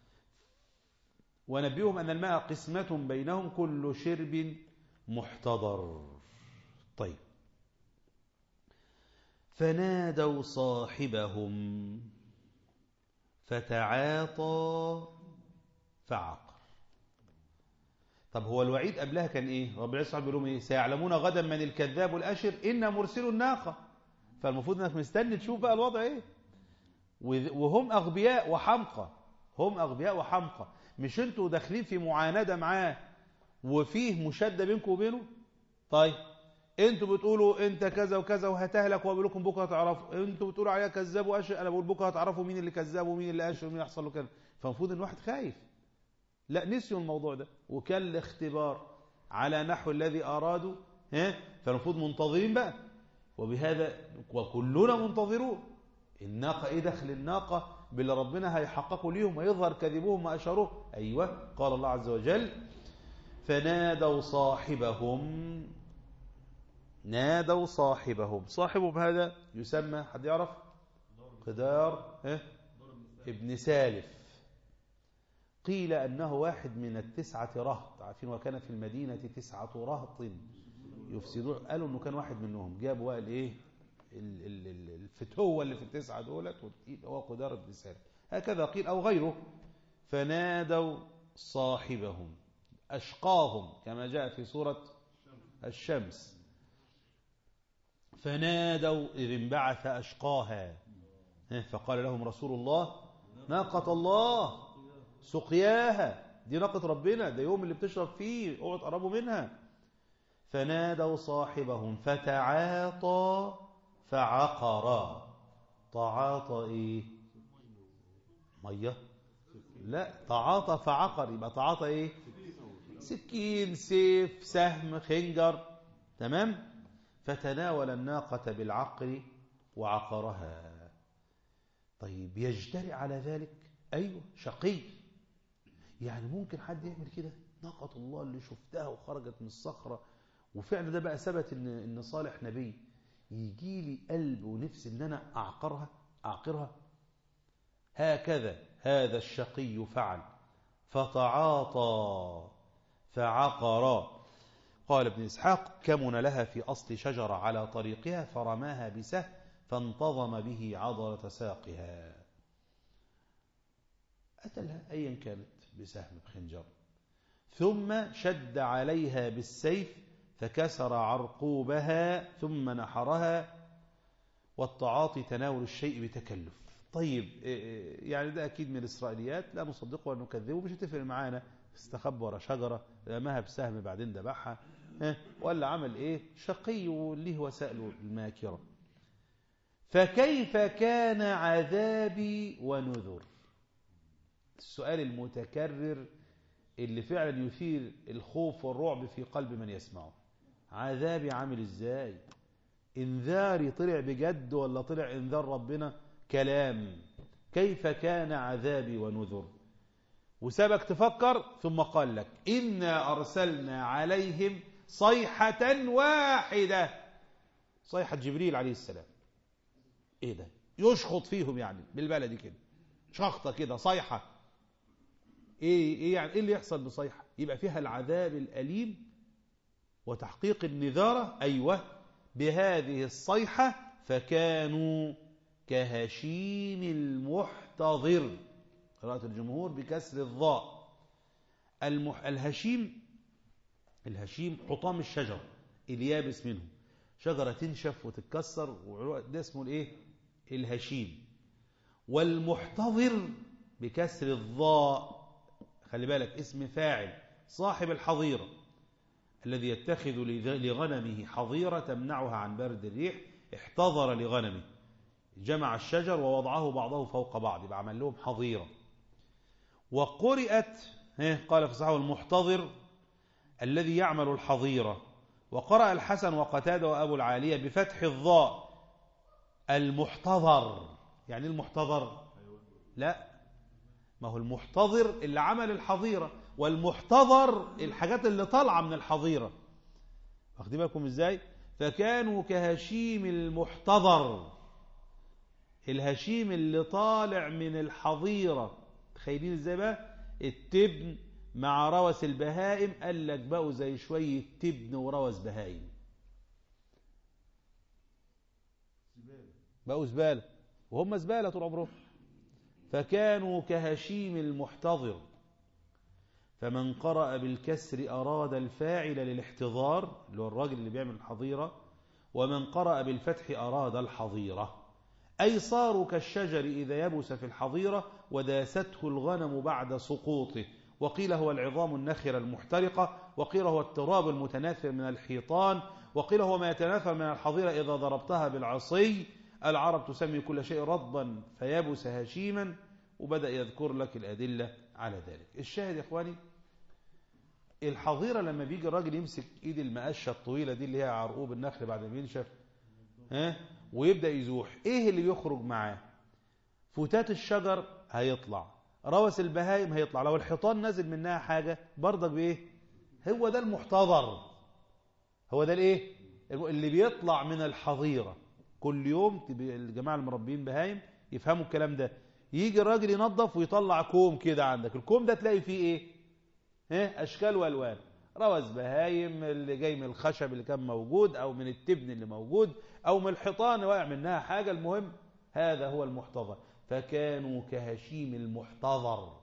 [SPEAKER 1] ونبئهم أن الماء قسمة بينهم كل شرب محتضر طيب فنادوا صاحبهم فتعاطى فعقر طب هو الوعيد قبلها كان ايه رب العزة بيقول لهم ايه سيعلمون غدا من الكذاب الاشر ان مرسل الناقه فالمفروض انك مستني تشوف بقى الوضع ايه وهم اغبياء وحمقى هم اغبياء وحمقى مش انتوا داخلين في معاندة معاه وفيه مشادة بينكم وبينه طيب انتوا بتقولوا انت كذا وكذا وهتهلك وبقول لكم بكره هتعرفوا انتوا بتقولوا عليها كذاب واشر انا بقول بكره هتعرفوا مين اللي كذاب ومين اللي اشر ومين يحصل له كذا فالمفروض ان الواحد خايف لا نسيوا الموضوع ده وكان الاختبار على نحو الذي ارادوا ها فالمفروض منتظرين بقى وبهذا وكلنا منتظرون الناقه ايه دخل الناقه باللي ربنا هيحققوا ليهم ويظهر كذبهم وأشروه أيوة قال الله عز وجل فنادوا صاحبهم نادوا صاحبهم صاحبهم هذا يسمى حد يعرف قدار ابن سالف قيل أنه واحد من التسعة رهط عارفين وكان في المدينة تسعة رهط يفسدون قالوا أنه كان واحد منهم جابوا بقى الايه الفتوة اللي في التسعة دولت هو قدار بن سالم هكذا قيل أو غيره فنادوا صاحبهم أشقاهم كما جاء في سورة الشمس فنادوا إذ انبعث أشقاها فقال لهم رسول الله ناقة الله سقياها دي ناقة ربنا ده يوم اللي بتشرب فيه اوعوا تقربوا منها فنادوا صاحبهم فتعاطى فعقر تعاطى ايه ميه لا تعاطى فعقر يبقى تعاطى ايه سكين سيف سهم خنجر تمام فتناول الناقة بالعقر وعقرها طيب يجترئ على ذلك أيوه شقي يعني ممكن حد يعمل كده ناقة الله اللي شفتها وخرجت من الصخرة وفعلا ده بقى ثبت ان ان صالح نبي يجي لي قلب ونفس ان انا اعقرها اعقرها هكذا هذا الشقي فعل فتعاطى فعقر قال ابن إسحاق كمن لها في أصل شجرة على طريقها فرماها بسهم فانتظم به عضلة ساقها أتلها أيا كانت بسهم بخنجر ثم شد عليها بالسيف فكسر عرقوبها ثم نحرها والتعاطي تناول الشيء بتكلف طيب يعني ده أكيد من الإسرائيليات لا نصدقه ولا نكذبه مش هتفرق معانا استخبى ورا شجرة رماها بسهم بعدين ذبحها ولا عمل إيه شقي وليه وسائل الماكرة فكيف كان عذابي ونذر السؤال المتكرر اللي فعلا يثير الخوف والرعب في قلب من يسمعه عذابي عامل ازاي انذاري طلع بجد ولا طلع انذار ربنا كلام كيف كان عذابي ونذر وسابك تفكر ثم قال لك إنا أرسلنا عليهم صيحة واحدة صيحة جبريل عليه السلام ايه ده يشخط فيهم يعني بالبلدي كده شخطة كده صيحة ايه ايه يعني ايه اللي يحصل بصيحة يبقى فيها العذاب الأليم وتحقيق النذارة أيوة بهذه الصيحة فكانوا كهشيم المحتضر قراءة الجمهور بكسر الضاء المح... الهشيم الهشيم حطام الشجر اليابس منه شجرة تنشف وتتكسر ده اسمه الايه الهشيم والمحتضر بكسر الضاء خلي بالك اسم فاعل صاحب الحظيرة الذي يتخذ لغنمه حظيرة تمنعها عن برد الريح احتضر لغنمه جمع الشجر ووضعه بعضه فوق بعض يبقى عمل لهم حظيرة وقرئت قال في صحابه المحتضر الذي يعمل الحظيرة وقرأ الحسن وقتاده وأبو العالية بفتح الضاء المحتضر يعني المحتضر لا ما هو المحتضر اللي عمل الحظيرة والمحتضر الحاجات اللي طالعة من الحظيرة واخدين بالكم ازاي فكانوا كهشيم المحتضر الهشيم اللي طالع من الحظيرة تخيلين ازاي بقى التبن مع روس البهائم قال لك بقوا زي شوية تبن وروس بهائم بقوا زبالة وهم زبالة طول عمرهم فكانوا كهشيم المحتضر فمن قرأ بالكسر أراد الفاعل للاحتضار اللي هو الراجل اللي بيعمل الحظيرة ومن قرأ بالفتح أراد الحظيرة أي صاروا كالشجر إذا يبس في الحظيرة وداسته الغنم بعد سقوطه وقيل هو العظام النخرة المحترقة وقيل هو التراب المتناثر من الحيطان وقيل هو ما يتناثر من الحظيرة إذا ضربتها بالعصي العرب تسمي كل شيء رطبا فيبس هشيما وبدأ يذكر لك الأدلة على ذلك الشاهد يا إخواني الحظيرة لما بيجي الراجل يمسك ايد المقشة الطويلة دي اللي هي عرقوب النخل بعد ما بينشف ها ويبدأ يزوح ايه اللي بيخرج معاه فتات الشجر هيطلع روس البهايم هيطلع لو الحيطان نازل منها حاجة برضك بايه هو ده المحتضر هو ده الايه اللي بيطلع من الحظيرة كل يوم الجماعة المربين بهايم يفهموا الكلام ده يجي الراجل ينظف ويطلع كوم كده عندك الكوم ده تلاقي فيه ايه ها اشكال والوان روز بهايم اللي جاي من الخشب اللي كان موجود او من التبن اللي موجود او من الحيطان واقع منها حاجة المهم هذا هو المحتضر فكانوا كهشيم المحتضر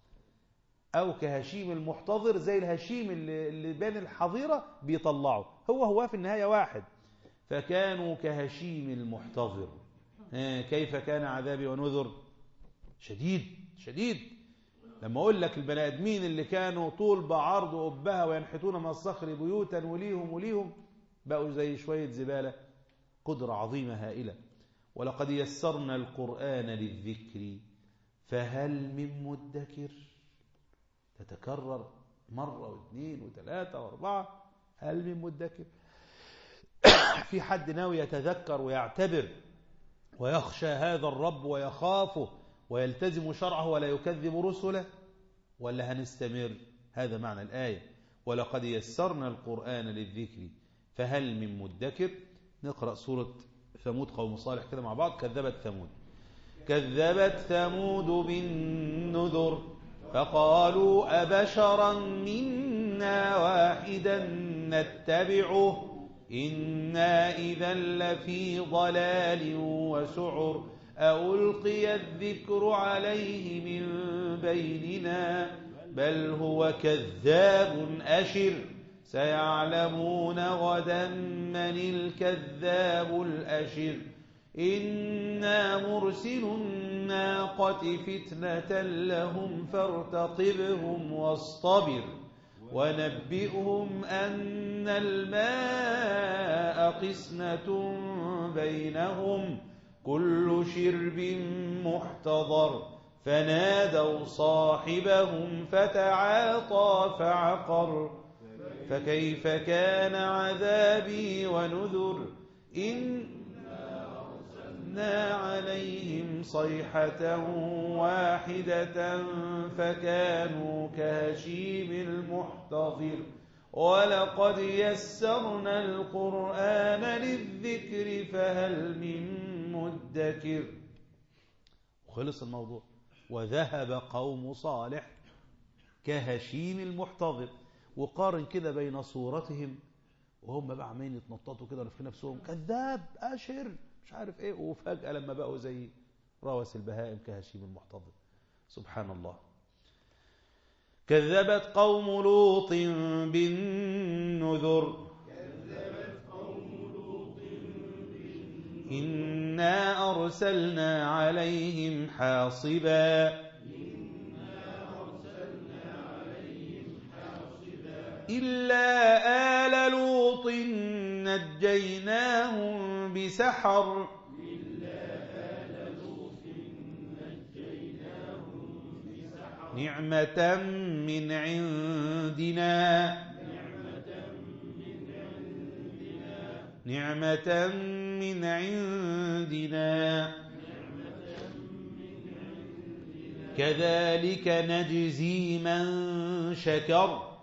[SPEAKER 1] او كهشيم المحتضر زي الهشيم اللي, اللي بين الحظيرة بيطلعوا هو هو في النهاية واحد فكانوا كهشيم المحتضر كيف كان عذابي ونذر شديد شديد لما اقول لك البني ادمين اللي كانوا طول بعرض وقبها وينحتون من الصخر بيوتا وليهم وليهم بقوا زي شوية زبالة قدرة عظيمة هائلة ولقد يسرنا القرآن للذكر فهل من مدكر تتكرر مرة واثنين وثلاثة واربعة هل من مدكر في حد ناوي يتذكر ويعتبر ويخشى هذا الرب ويخافه ويلتزم شرعه ولا يكذب رسله ولا هنستمر هذا معنى الآية ولقد يسرنا القرآن للذكر فهل من مدكر نقرأ سورة ثمود قوم صالح كده مع بعض كذبت ثمود كذبت ثمود بالنذر فقالوا أبشرا منا واحدا نتبعه إنا إذا لفي ضلال وسعر ألقي الذكر عليه من بيننا بل هو كذاب أشر سيعلمون غدا من الكذاب الأشر إنا مرسل الناقة فتنة لهم فارتقبهم واصطبر ونبئهم أن الماء قسنة بينهم كل شرب محتضر فنادوا صاحبهم فتعاطى فعقر فكيف كان عذابي ونذر إنا أرسلنا عليهم صيحة واحدة فكانوا كهشيم المحتضر ولقد يسرنا القرآن للذكر فهل من مدكر خلص الموضوع وذهب قوم صالح كهشيم المحتضر وقارن كده بين صورتهم وهم بقى عمالين يتنططوا كده في نفسهم كذاب اشر مش عارف ايه وفجأة لما بقوا زي روس البهائم كهشيم المحتضر سبحان الله كذبت قوم لوط بالنذر
[SPEAKER 2] كذبت قوم لوط
[SPEAKER 1] إنا أرسلنا عليهم حاصبا إلا آل لوط نجيناهم بسحر نعمة من عندنا نعمة من عندنا كذلك نجزي من شكر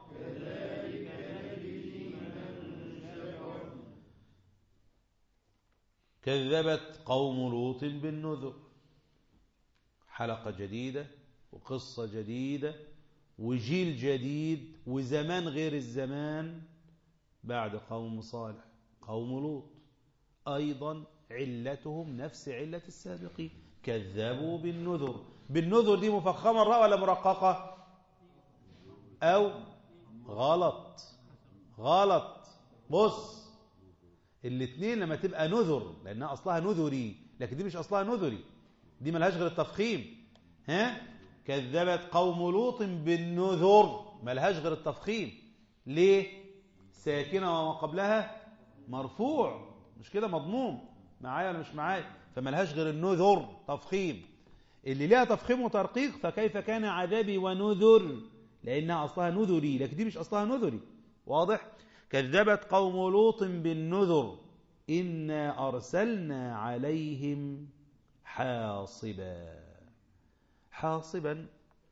[SPEAKER 1] كذبت قوم لوط بالنذر حلقة جديدة وقصة جديدة وجيل جديد وزمان غير الزمان بعد قوم صالح قوم لوط أيضا علتهم نفس علة السابقين كذبوا بالنذر بالنذر دي مفخمة الراء ولا مرققة أو غلط غلط بص الاثنين لما تبقى نذر لأنها أصلها نذري لكن دي مش أصلها نذري دي ملهاش غير التفخيم ها كذبت قوم لوط بالنذر ملهاش غير التفخيم ليه ساكنة وما قبلها مرفوع مش كده مضموم معايا ولا مش معايا فملهاش غير النذر تفخيم اللي ليها تفخيم وترقيق فكيف كان عذابي ونذر لأنها أصلها نذري لكن دي مش أصلها نذري واضح كذبت قوم لوط بالنذر إنا أرسلنا عليهم حاصبا حاصبا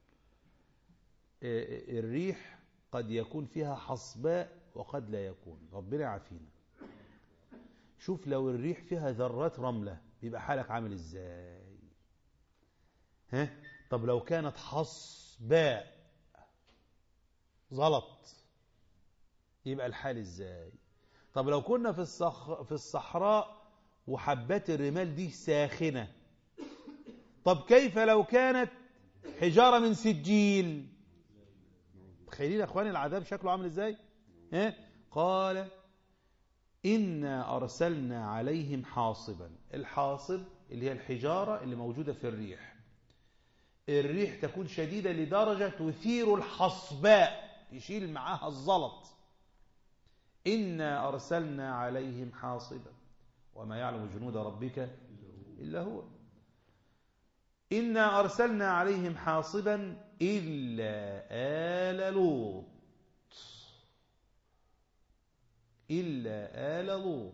[SPEAKER 1] الريح قد يكون فيها حصباء وقد لا يكون ربنا يعافينا شوف لو الريح فيها ذرات رملة بيبقى حالك عامل ازاي ها طب لو كانت حصباء زلط يبقى الحال ازاي طب لو كنا في الصخ... في الصحراء وحبات الرمال دي ساخنة طب كيف لو كانت حجارة من سجيل تخيلين يا اخواني العذاب شكله عامل ازاي ها قال إنا أرسلنا عليهم حاصبا الحاصب اللي هي الحجارة اللي موجودة في الريح الريح تكون شديدة لدرجة تثير الحصباء تشيل معاها الزلط إنا أرسلنا عليهم حاصبا وما يعلم جنود ربك إلا هو إنا أرسلنا عليهم حاصبا إلا آل لوط إلا آل لوط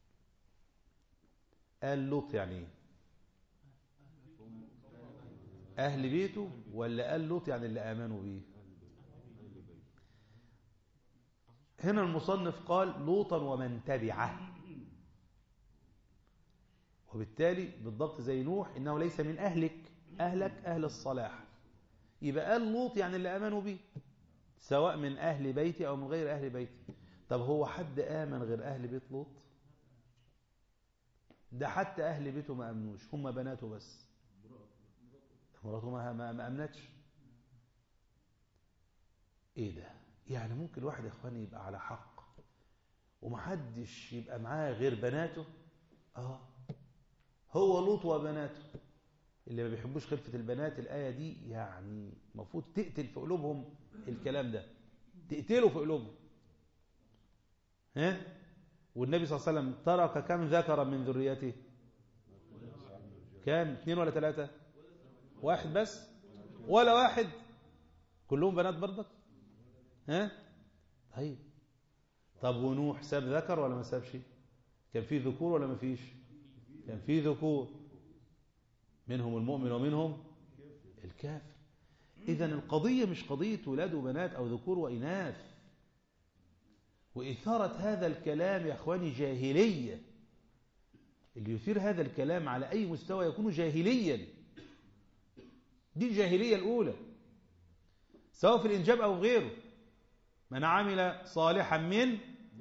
[SPEAKER 1] آل لوط يعني ايه أهل بيته ولا قال لوط يعني اللي آمنوا بيه هنا المصنف قال لوطا ومن تبعه وبالتالي بالضبط زي نوح إنه ليس من أهلك أهلك أهل الصلاح يبقى قال لوط يعني اللي آمنوا بيه سواء من أهل بيتي أو من غير أهل بيتي طب هو حد آمن غير أهل بيت لوط ده حتى أهل بيته ما أمنوش هم بناته بس مراته ما, ما, ما أمنتش إيه ده يعني ممكن الواحد يا إخواني يبقى على حق ومحدش يبقى معاه غير بناته آه هو لوط وبناته اللي ما بيحبوش خلفة البنات الآية دي يعني المفروض تقتل في قلوبهم الكلام ده تقتله في قلوبهم ها والنبي صلى الله عليه وسلم ترك كم ذكرا من ذريته كام اثنين ولا ثلاثة واحد بس ولا واحد كلهم بنات برضك ها طيب طب ونوح ساب ذكر ولا ما سابش كان فيه ذكور ولا ما فيش كان فيه ذكور منهم المؤمن ومنهم الكافر إذا القضية مش قضية ولاد وبنات أو ذكور وإناث وإثارة هذا الكلام يا أخواني جاهلية اللي يثير هذا الكلام على أي مستوى يكون جاهليا دي الجاهلية الأولى سواء في الإنجاب أو غيره من عمل صالحا من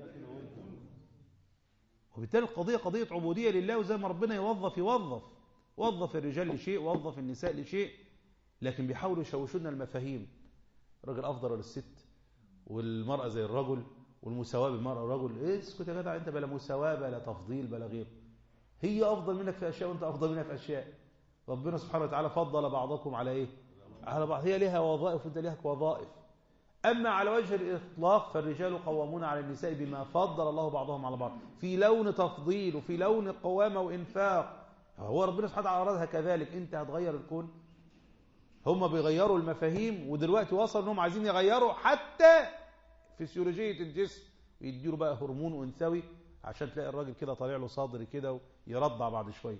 [SPEAKER 1] وبالتالي القضية قضية عبودية لله وزي ما ربنا يوظف يوظف وظف الرجال لشيء وظف النساء لشيء لكن بيحاولوا يشوشوا لنا المفاهيم الراجل أفضل ولا الست والمرأة زي الرجل والمساواة بالمرأة والرجل إيه اسكت يا جدع أنت بلا مساواة بلا تفضيل بلا غير هي أفضل منك في أشياء وأنت أفضل منها في أشياء ربنا سبحانه وتعالى فضل بعضكم على إيه على بعض هي لها وظائف وأنت لها وظائف أما على وجه الإطلاق فالرجال قوامون على النساء بما فضل الله بعضهم على بعض في لون تفضيل وفي لون قوامة وإنفاق هو ربنا سبحانه وتعالى أرادها كذلك أنت هتغير الكون هم بيغيروا المفاهيم ودلوقتي وصلوا انهم عايزين يغيروا حتى فسيولوجية الجسم ويديله بقى هرمون أنثوي عشان تلاقي الراجل كده طالع له صدر كده ويرضع بعد شوية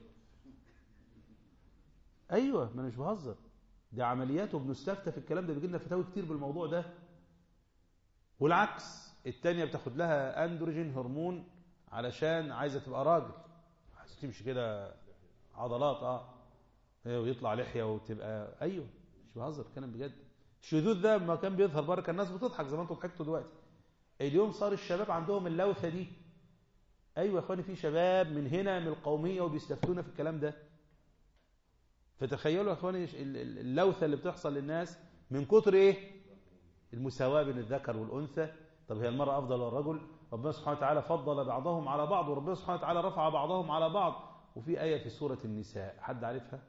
[SPEAKER 1] أيوة ما أنا مش بهزر ده عمليات وبنستفتى في الكلام ده بيجي لنا فتاوي كتير بالموضوع ده والعكس التانية بتاخد لها أندروجين هرمون علشان عايزة تبقى راجل عايزة تمشي كده عضلات اه ويطلع لحية وتبقى أيوة مش بهزر كلام بجد الشذوذ ده لما كان بيظهر بره كان الناس بتضحك زي ما انتم ضحكتوا دلوقتي اليوم صار الشباب عندهم اللوثة دي أيوة يا اخواني في شباب من هنا من القومية وبيستفتونا في الكلام ده فتخيلوا يا اخواني اللوثة اللي بتحصل للناس من كتر ايه المساواة بين الذكر والأنثى طب هي المرأة أفضل ولا الرجل ربنا سبحانه وتعالى فضل بعضهم على بعض وربنا سبحانه وتعالى رفع بعضهم على بعض وفي آية في سورة النساء حد عارفها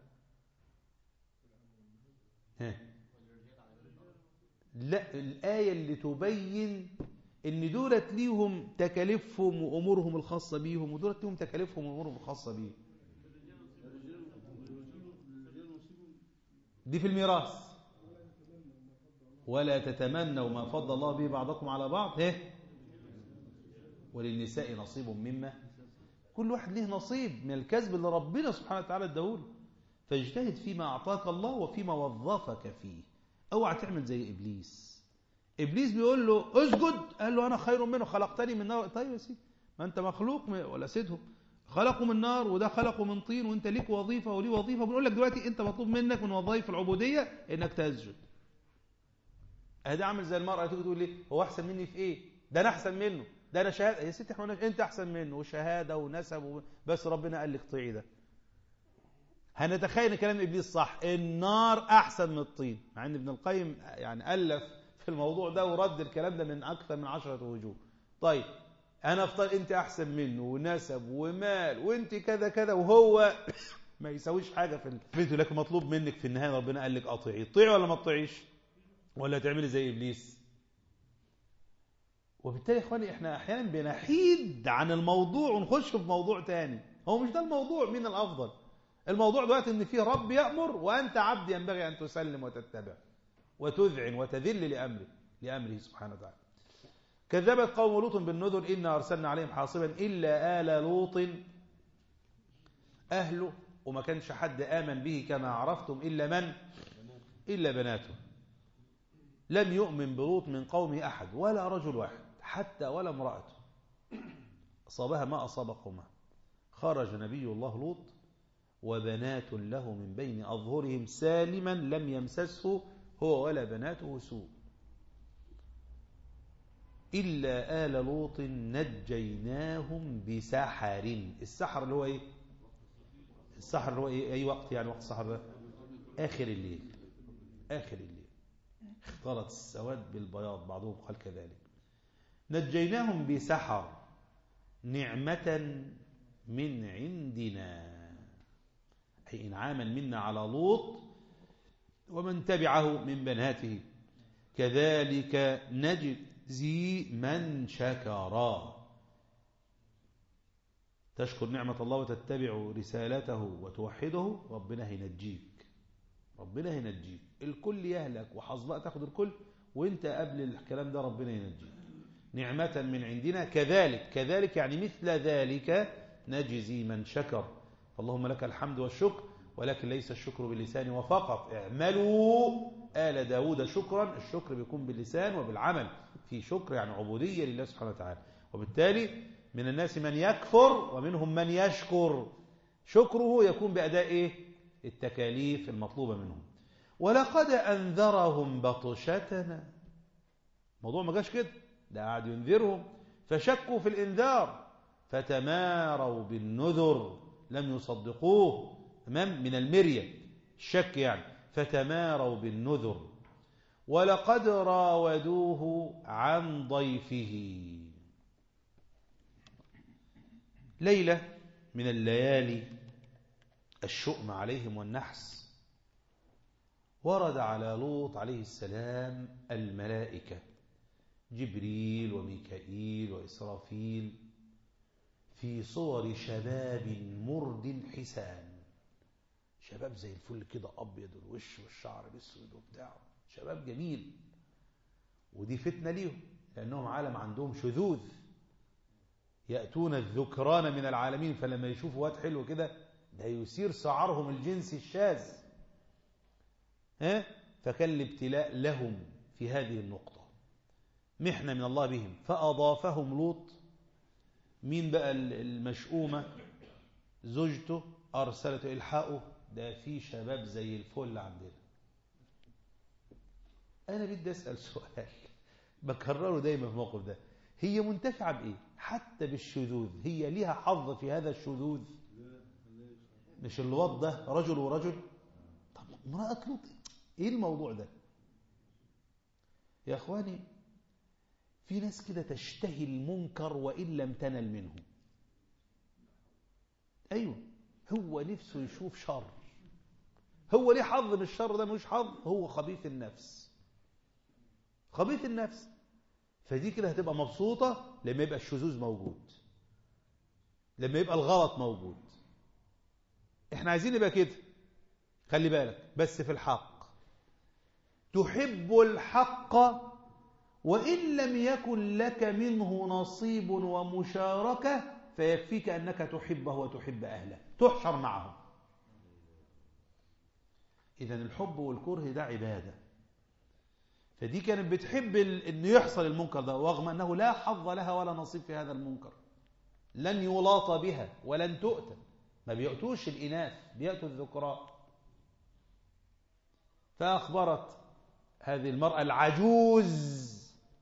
[SPEAKER 1] ها لا الآية اللي تبين ان دولت ليهم تكاليفهم وامورهم الخاصة بيهم ودولت ليهم تكاليفهم وامورهم الخاصة بيهم دي في الميراث ولا تتمنوا ما فضل الله به بعضكم على بعض ها وللنساء نصيب مما كل واحد له نصيب من الكسب اللي ربنا سبحانه وتعالى اداهوله فاجتهد فيما أعطاك الله وفيما وظفك فيه اوعى تعمل زي إبليس إبليس بيقول له اسجد قال له أنا خير منه خلقتني من نار طيب يا سيدي ما أنت مخلوق ولا سيدهم خلقوا من نار وده خلقوا من طين وانت ليك وظيفة وليه وظيفة بنقول لك دلوقتي انت مطلوب منك من وظائف العبودية انك تسجد ادي عامل زي المرأة تيجي تقول لي هو احسن مني في ايه ده انا احسن منه ده انا شهادة يا ستي احنا انت احسن منه وشهادة ونسب و... بس ربنا قال لك طيعي ده هنتخيل ان كلام ابليس صح النار احسن من الطين مع ان ابن القيم يعني الف في الموضوع ده ورد الكلام ده من اكثر من عشرة وجوه طيب انا افترض انت احسن منه ونسب ومال وانت كذا كذا وهو ما يسويش حاجه في الفيديو لكن مطلوب منك في النهايه ربنا قال لك اطيعي طيعي ولا ما تطيعيش ولا تعملي زي ابليس وبالتالي يا اخواني احنا احيانا بنحيد عن الموضوع ونخش في موضوع تاني هو مش ده الموضوع مين الافضل الموضوع دلوقتي ان في رب يامر وانت عبد ينبغي ان تسلم وتتبع وتذعن وتذل لامره لامره سبحانه وتعالى كذبت قوم لوط بالنذر إنا أرسلنا عليهم حاصبا إلا آل لوط أهله وما كانش حد آمن به كما عرفتم إلا من إلا بناته لم يؤمن بلوط من قومه أحد ولا رجل واحد حتى ولا امرأته أصابها ما أصاب قومها خرج نبي الله لوط وبنات له من بين أظهرهم سالما لم يمسسه هو ولا بناته سوء إلا آل لوط نجيناهم بسحر السحر اللي هو إيه السحر اللي هو إيه أي وقت يعني وقت السحر ده آخر الليل آخر الليل اختلط السواد بالبياض بعضهم قال كذلك نجيناهم بسحر نعمة من عندنا أي إنعاما منا على لوط ومن تبعه من بناته كذلك نجزي من شكر تشكر نعمة الله وتتبع رسالته وتوحده ربنا هينجيك ربنا هينجيك الكل يهلك وحظباء تاخد الكل وانت قبل الكلام ده ربنا ينجيك نعمة من عندنا كذلك كذلك يعني مثل ذلك نجزي من شكر اللهم لك الحمد والشكر ولكن ليس الشكر باللسان وفقط اعملوا آل داود شكرا الشكر بيكون باللسان وبالعمل في شكر يعني عبودية لله سبحانه وتعالى وبالتالي من الناس من يكفر ومنهم من يشكر شكره يكون بأداء إيه؟ التكاليف المطلوبة منهم ولقد أنذرهم بطشتنا موضوع ما جاش كده ده قاعد ينذرهم فشكوا في الإنذار فتماروا بالنذر لم يصدقوه تمام من المرية الشك يعني فتماروا بالنذر ولقد راودوه عن ضيفه ليلة من الليالي الشؤم عليهم والنحس ورد على لوط عليه السلام الملائكة جبريل وميكائيل وإسرافيل في صور شباب مرد حسان شباب زي الفل كده أبيض الوش والشعر الأسود وبتاعه شباب جميل ودي فتنة ليهم لأنهم عالم عندهم شذوذ يأتون الذكران من العالمين فلما يشوفوا واد حلو كده ده يثير سعرهم الجنسي الشاذ ها فكان الابتلاء لهم في هذه النقطة محنة من الله بهم فأضافهم لوط مين بقى المشؤومة زوجته أرسلت إلحاقه ده في شباب زي الفل عندنا أنا بدي أسأل سؤال بكرره دايما في الموقف ده هي منتفعة بإيه حتى بالشذوذ هي ليها حظ في هذا الشذوذ مش الوضع ده رجل ورجل طب امرأة لوط ايه الموضوع ده يا اخواني في ناس كده تشتهي المنكر وإن لم تنل منه أيوة هو نفسه يشوف شر هو ليه حظ من الشر ده مش حظ هو خبيث النفس خبيث النفس فدي كده هتبقى مبسوطة لما يبقى الشذوذ موجود لما يبقى الغلط موجود احنا عايزين يبقى كده خلي بالك بس في الحق تحب الحق وإن لم يكن لك منه نصيب ومشاركة فيكفيك أنك تحبه وتحب أهله تحشر معه إذا الحب والكره ده عبادة فدي كانت بتحب أن يحصل المنكر ده رغم أنه لا حظ لها ولا نصيب في هذا المنكر لن يلاط بها ولن تؤتى ما بيأتوش الإناث بيأتوا الذكراء فأخبرت هذه المرأة العجوز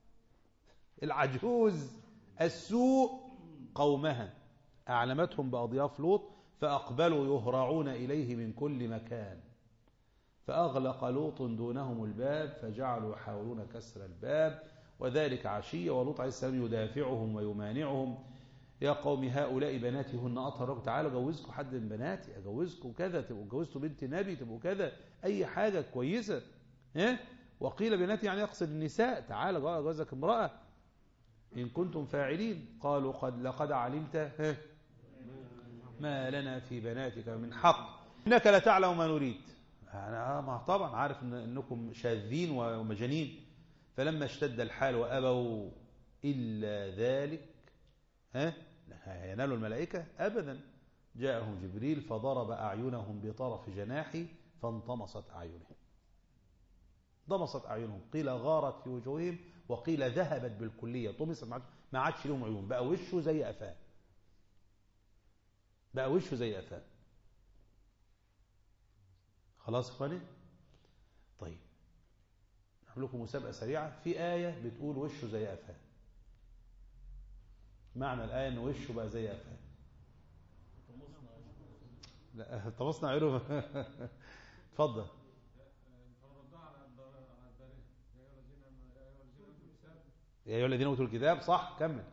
[SPEAKER 1] العجوز السوء قومها أعلمتهم بأضياف لوط فأقبلوا يهرعون إليه من كل مكان فأغلق لوط دونهم الباب فجعلوا يحاولون كسر الباب وذلك عشية ولوط عليه السلام يدافعهم ويمانعهم يا قوم هؤلاء بناتي هن أطهر لكم تعالوا أجوزكم حد من بناتي أجوزكم كذا تبقوا جوزتوا بنت نبي تبقوا كذا أي حاجة كويسة ها وقيل بناتي يعني يقصد النساء تعالى جوزك امرأة إن كنتم فاعلين قالوا قد لقد علمت ها ما لنا في بناتك من حق إنك لا تعلم ما نريد أنا ما طبعا عارف إن أنكم شاذين ومجانين فلما اشتد الحال وأبوا إلا ذلك ها ينالوا الملائكة أبدا جاءهم جبريل فضرب أعينهم بطرف جناحه فانطمست أعينهم انطمست أعينهم قيل غارت في وجوههم وقيل ذهبت بالكلية طمست ما عادش لهم عيون بقى وشه زي أفاه بقى وشه زي أفاه خلاص اخواني طيب نعمل لكم مسابقة سريعة في آية بتقول وشه زي أفاه معنى الآية أن وشه بقى زي أفاه لا طمسنا عينه اتفضل يا أيها الذين أوتوا الكتاب صح كمل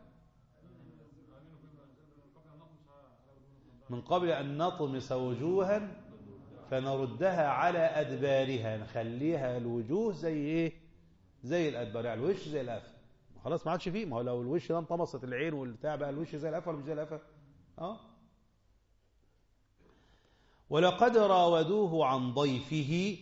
[SPEAKER 1] من قبل أن نطمس وجوها فنردها على أدبارها نخليها الوجوه زي إيه زي الأدبار يعني الوش زي الأفة خلاص ما عادش فيه ما هو لو الوش ده انطمست العين والبتاع بقى الوش زي الأفة ولا مش زي الأفة اه ولقد راودوه عن ضيفه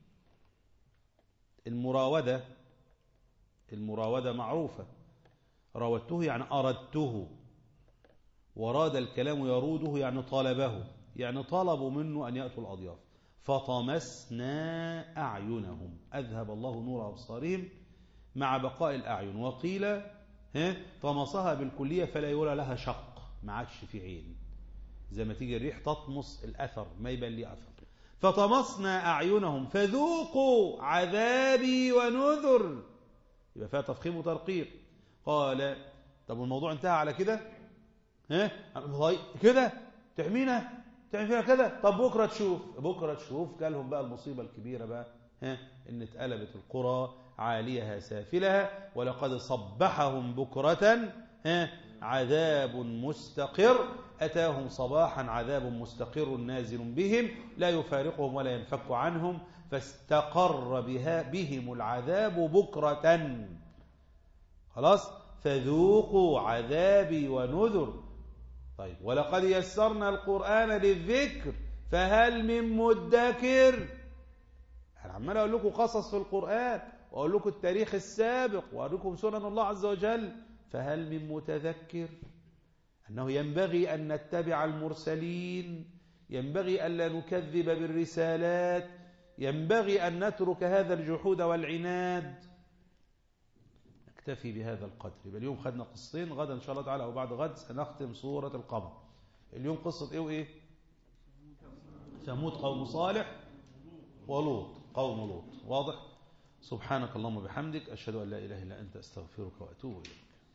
[SPEAKER 1] المراودة المراودة معروفة راودته يعني أردته وراد الكلام يروده يعني طلبه يعني طلبوا منه أن يأتوا الأضياف فطمسنا أعينهم أذهب الله نور أبصارهم مع بقاء الأعين وقيل ها طمسها بالكلية فلا يرى لها شق ما عادش في عين زي ما تيجي الريح تطمس الأثر ما يبان لي أثر فطمسنا أعينهم فذوقوا عذابي ونذر يبقى فيها تفخيم وترقيق قال طب والموضوع انتهى على كده ها كده تحمينا تعمل فيها كده طب بكره تشوف بكره تشوف جالهم بقى المصيبه الكبيره بقى ها ان اتقلبت القرى عاليها سافلها ولقد صبحهم بكره ها عذاب مستقر أتاهم صباحا عذاب مستقر نازل بهم لا يفارقهم ولا ينفك عنهم فاستقر بها بهم العذاب بكرة خلاص فذوقوا عذابي ونذر طيب ولقد يسرنا القرآن للذكر فهل من مدكر أنا عمال أقول لكم قصص في القرآن وأقول لكم التاريخ السابق وأقول لكم سنن الله عز وجل فهل من متذكر أنه ينبغي أن نتبع المرسلين ينبغي ألا نكذب بالرسالات ينبغي أن نترك هذا الجحود والعناد نكتفي بهذا القدر يبقى اليوم خدنا قصتين غدا إن شاء الله تعالى أو بعد غد سنختم سورة القمر اليوم قصة إيه وإيه ثمود قوم صالح ولوط قوم لوط واضح سبحانك اللهم وبحمدك أشهد أن لا إله إلا أنت أستغفرك وأتوب إليك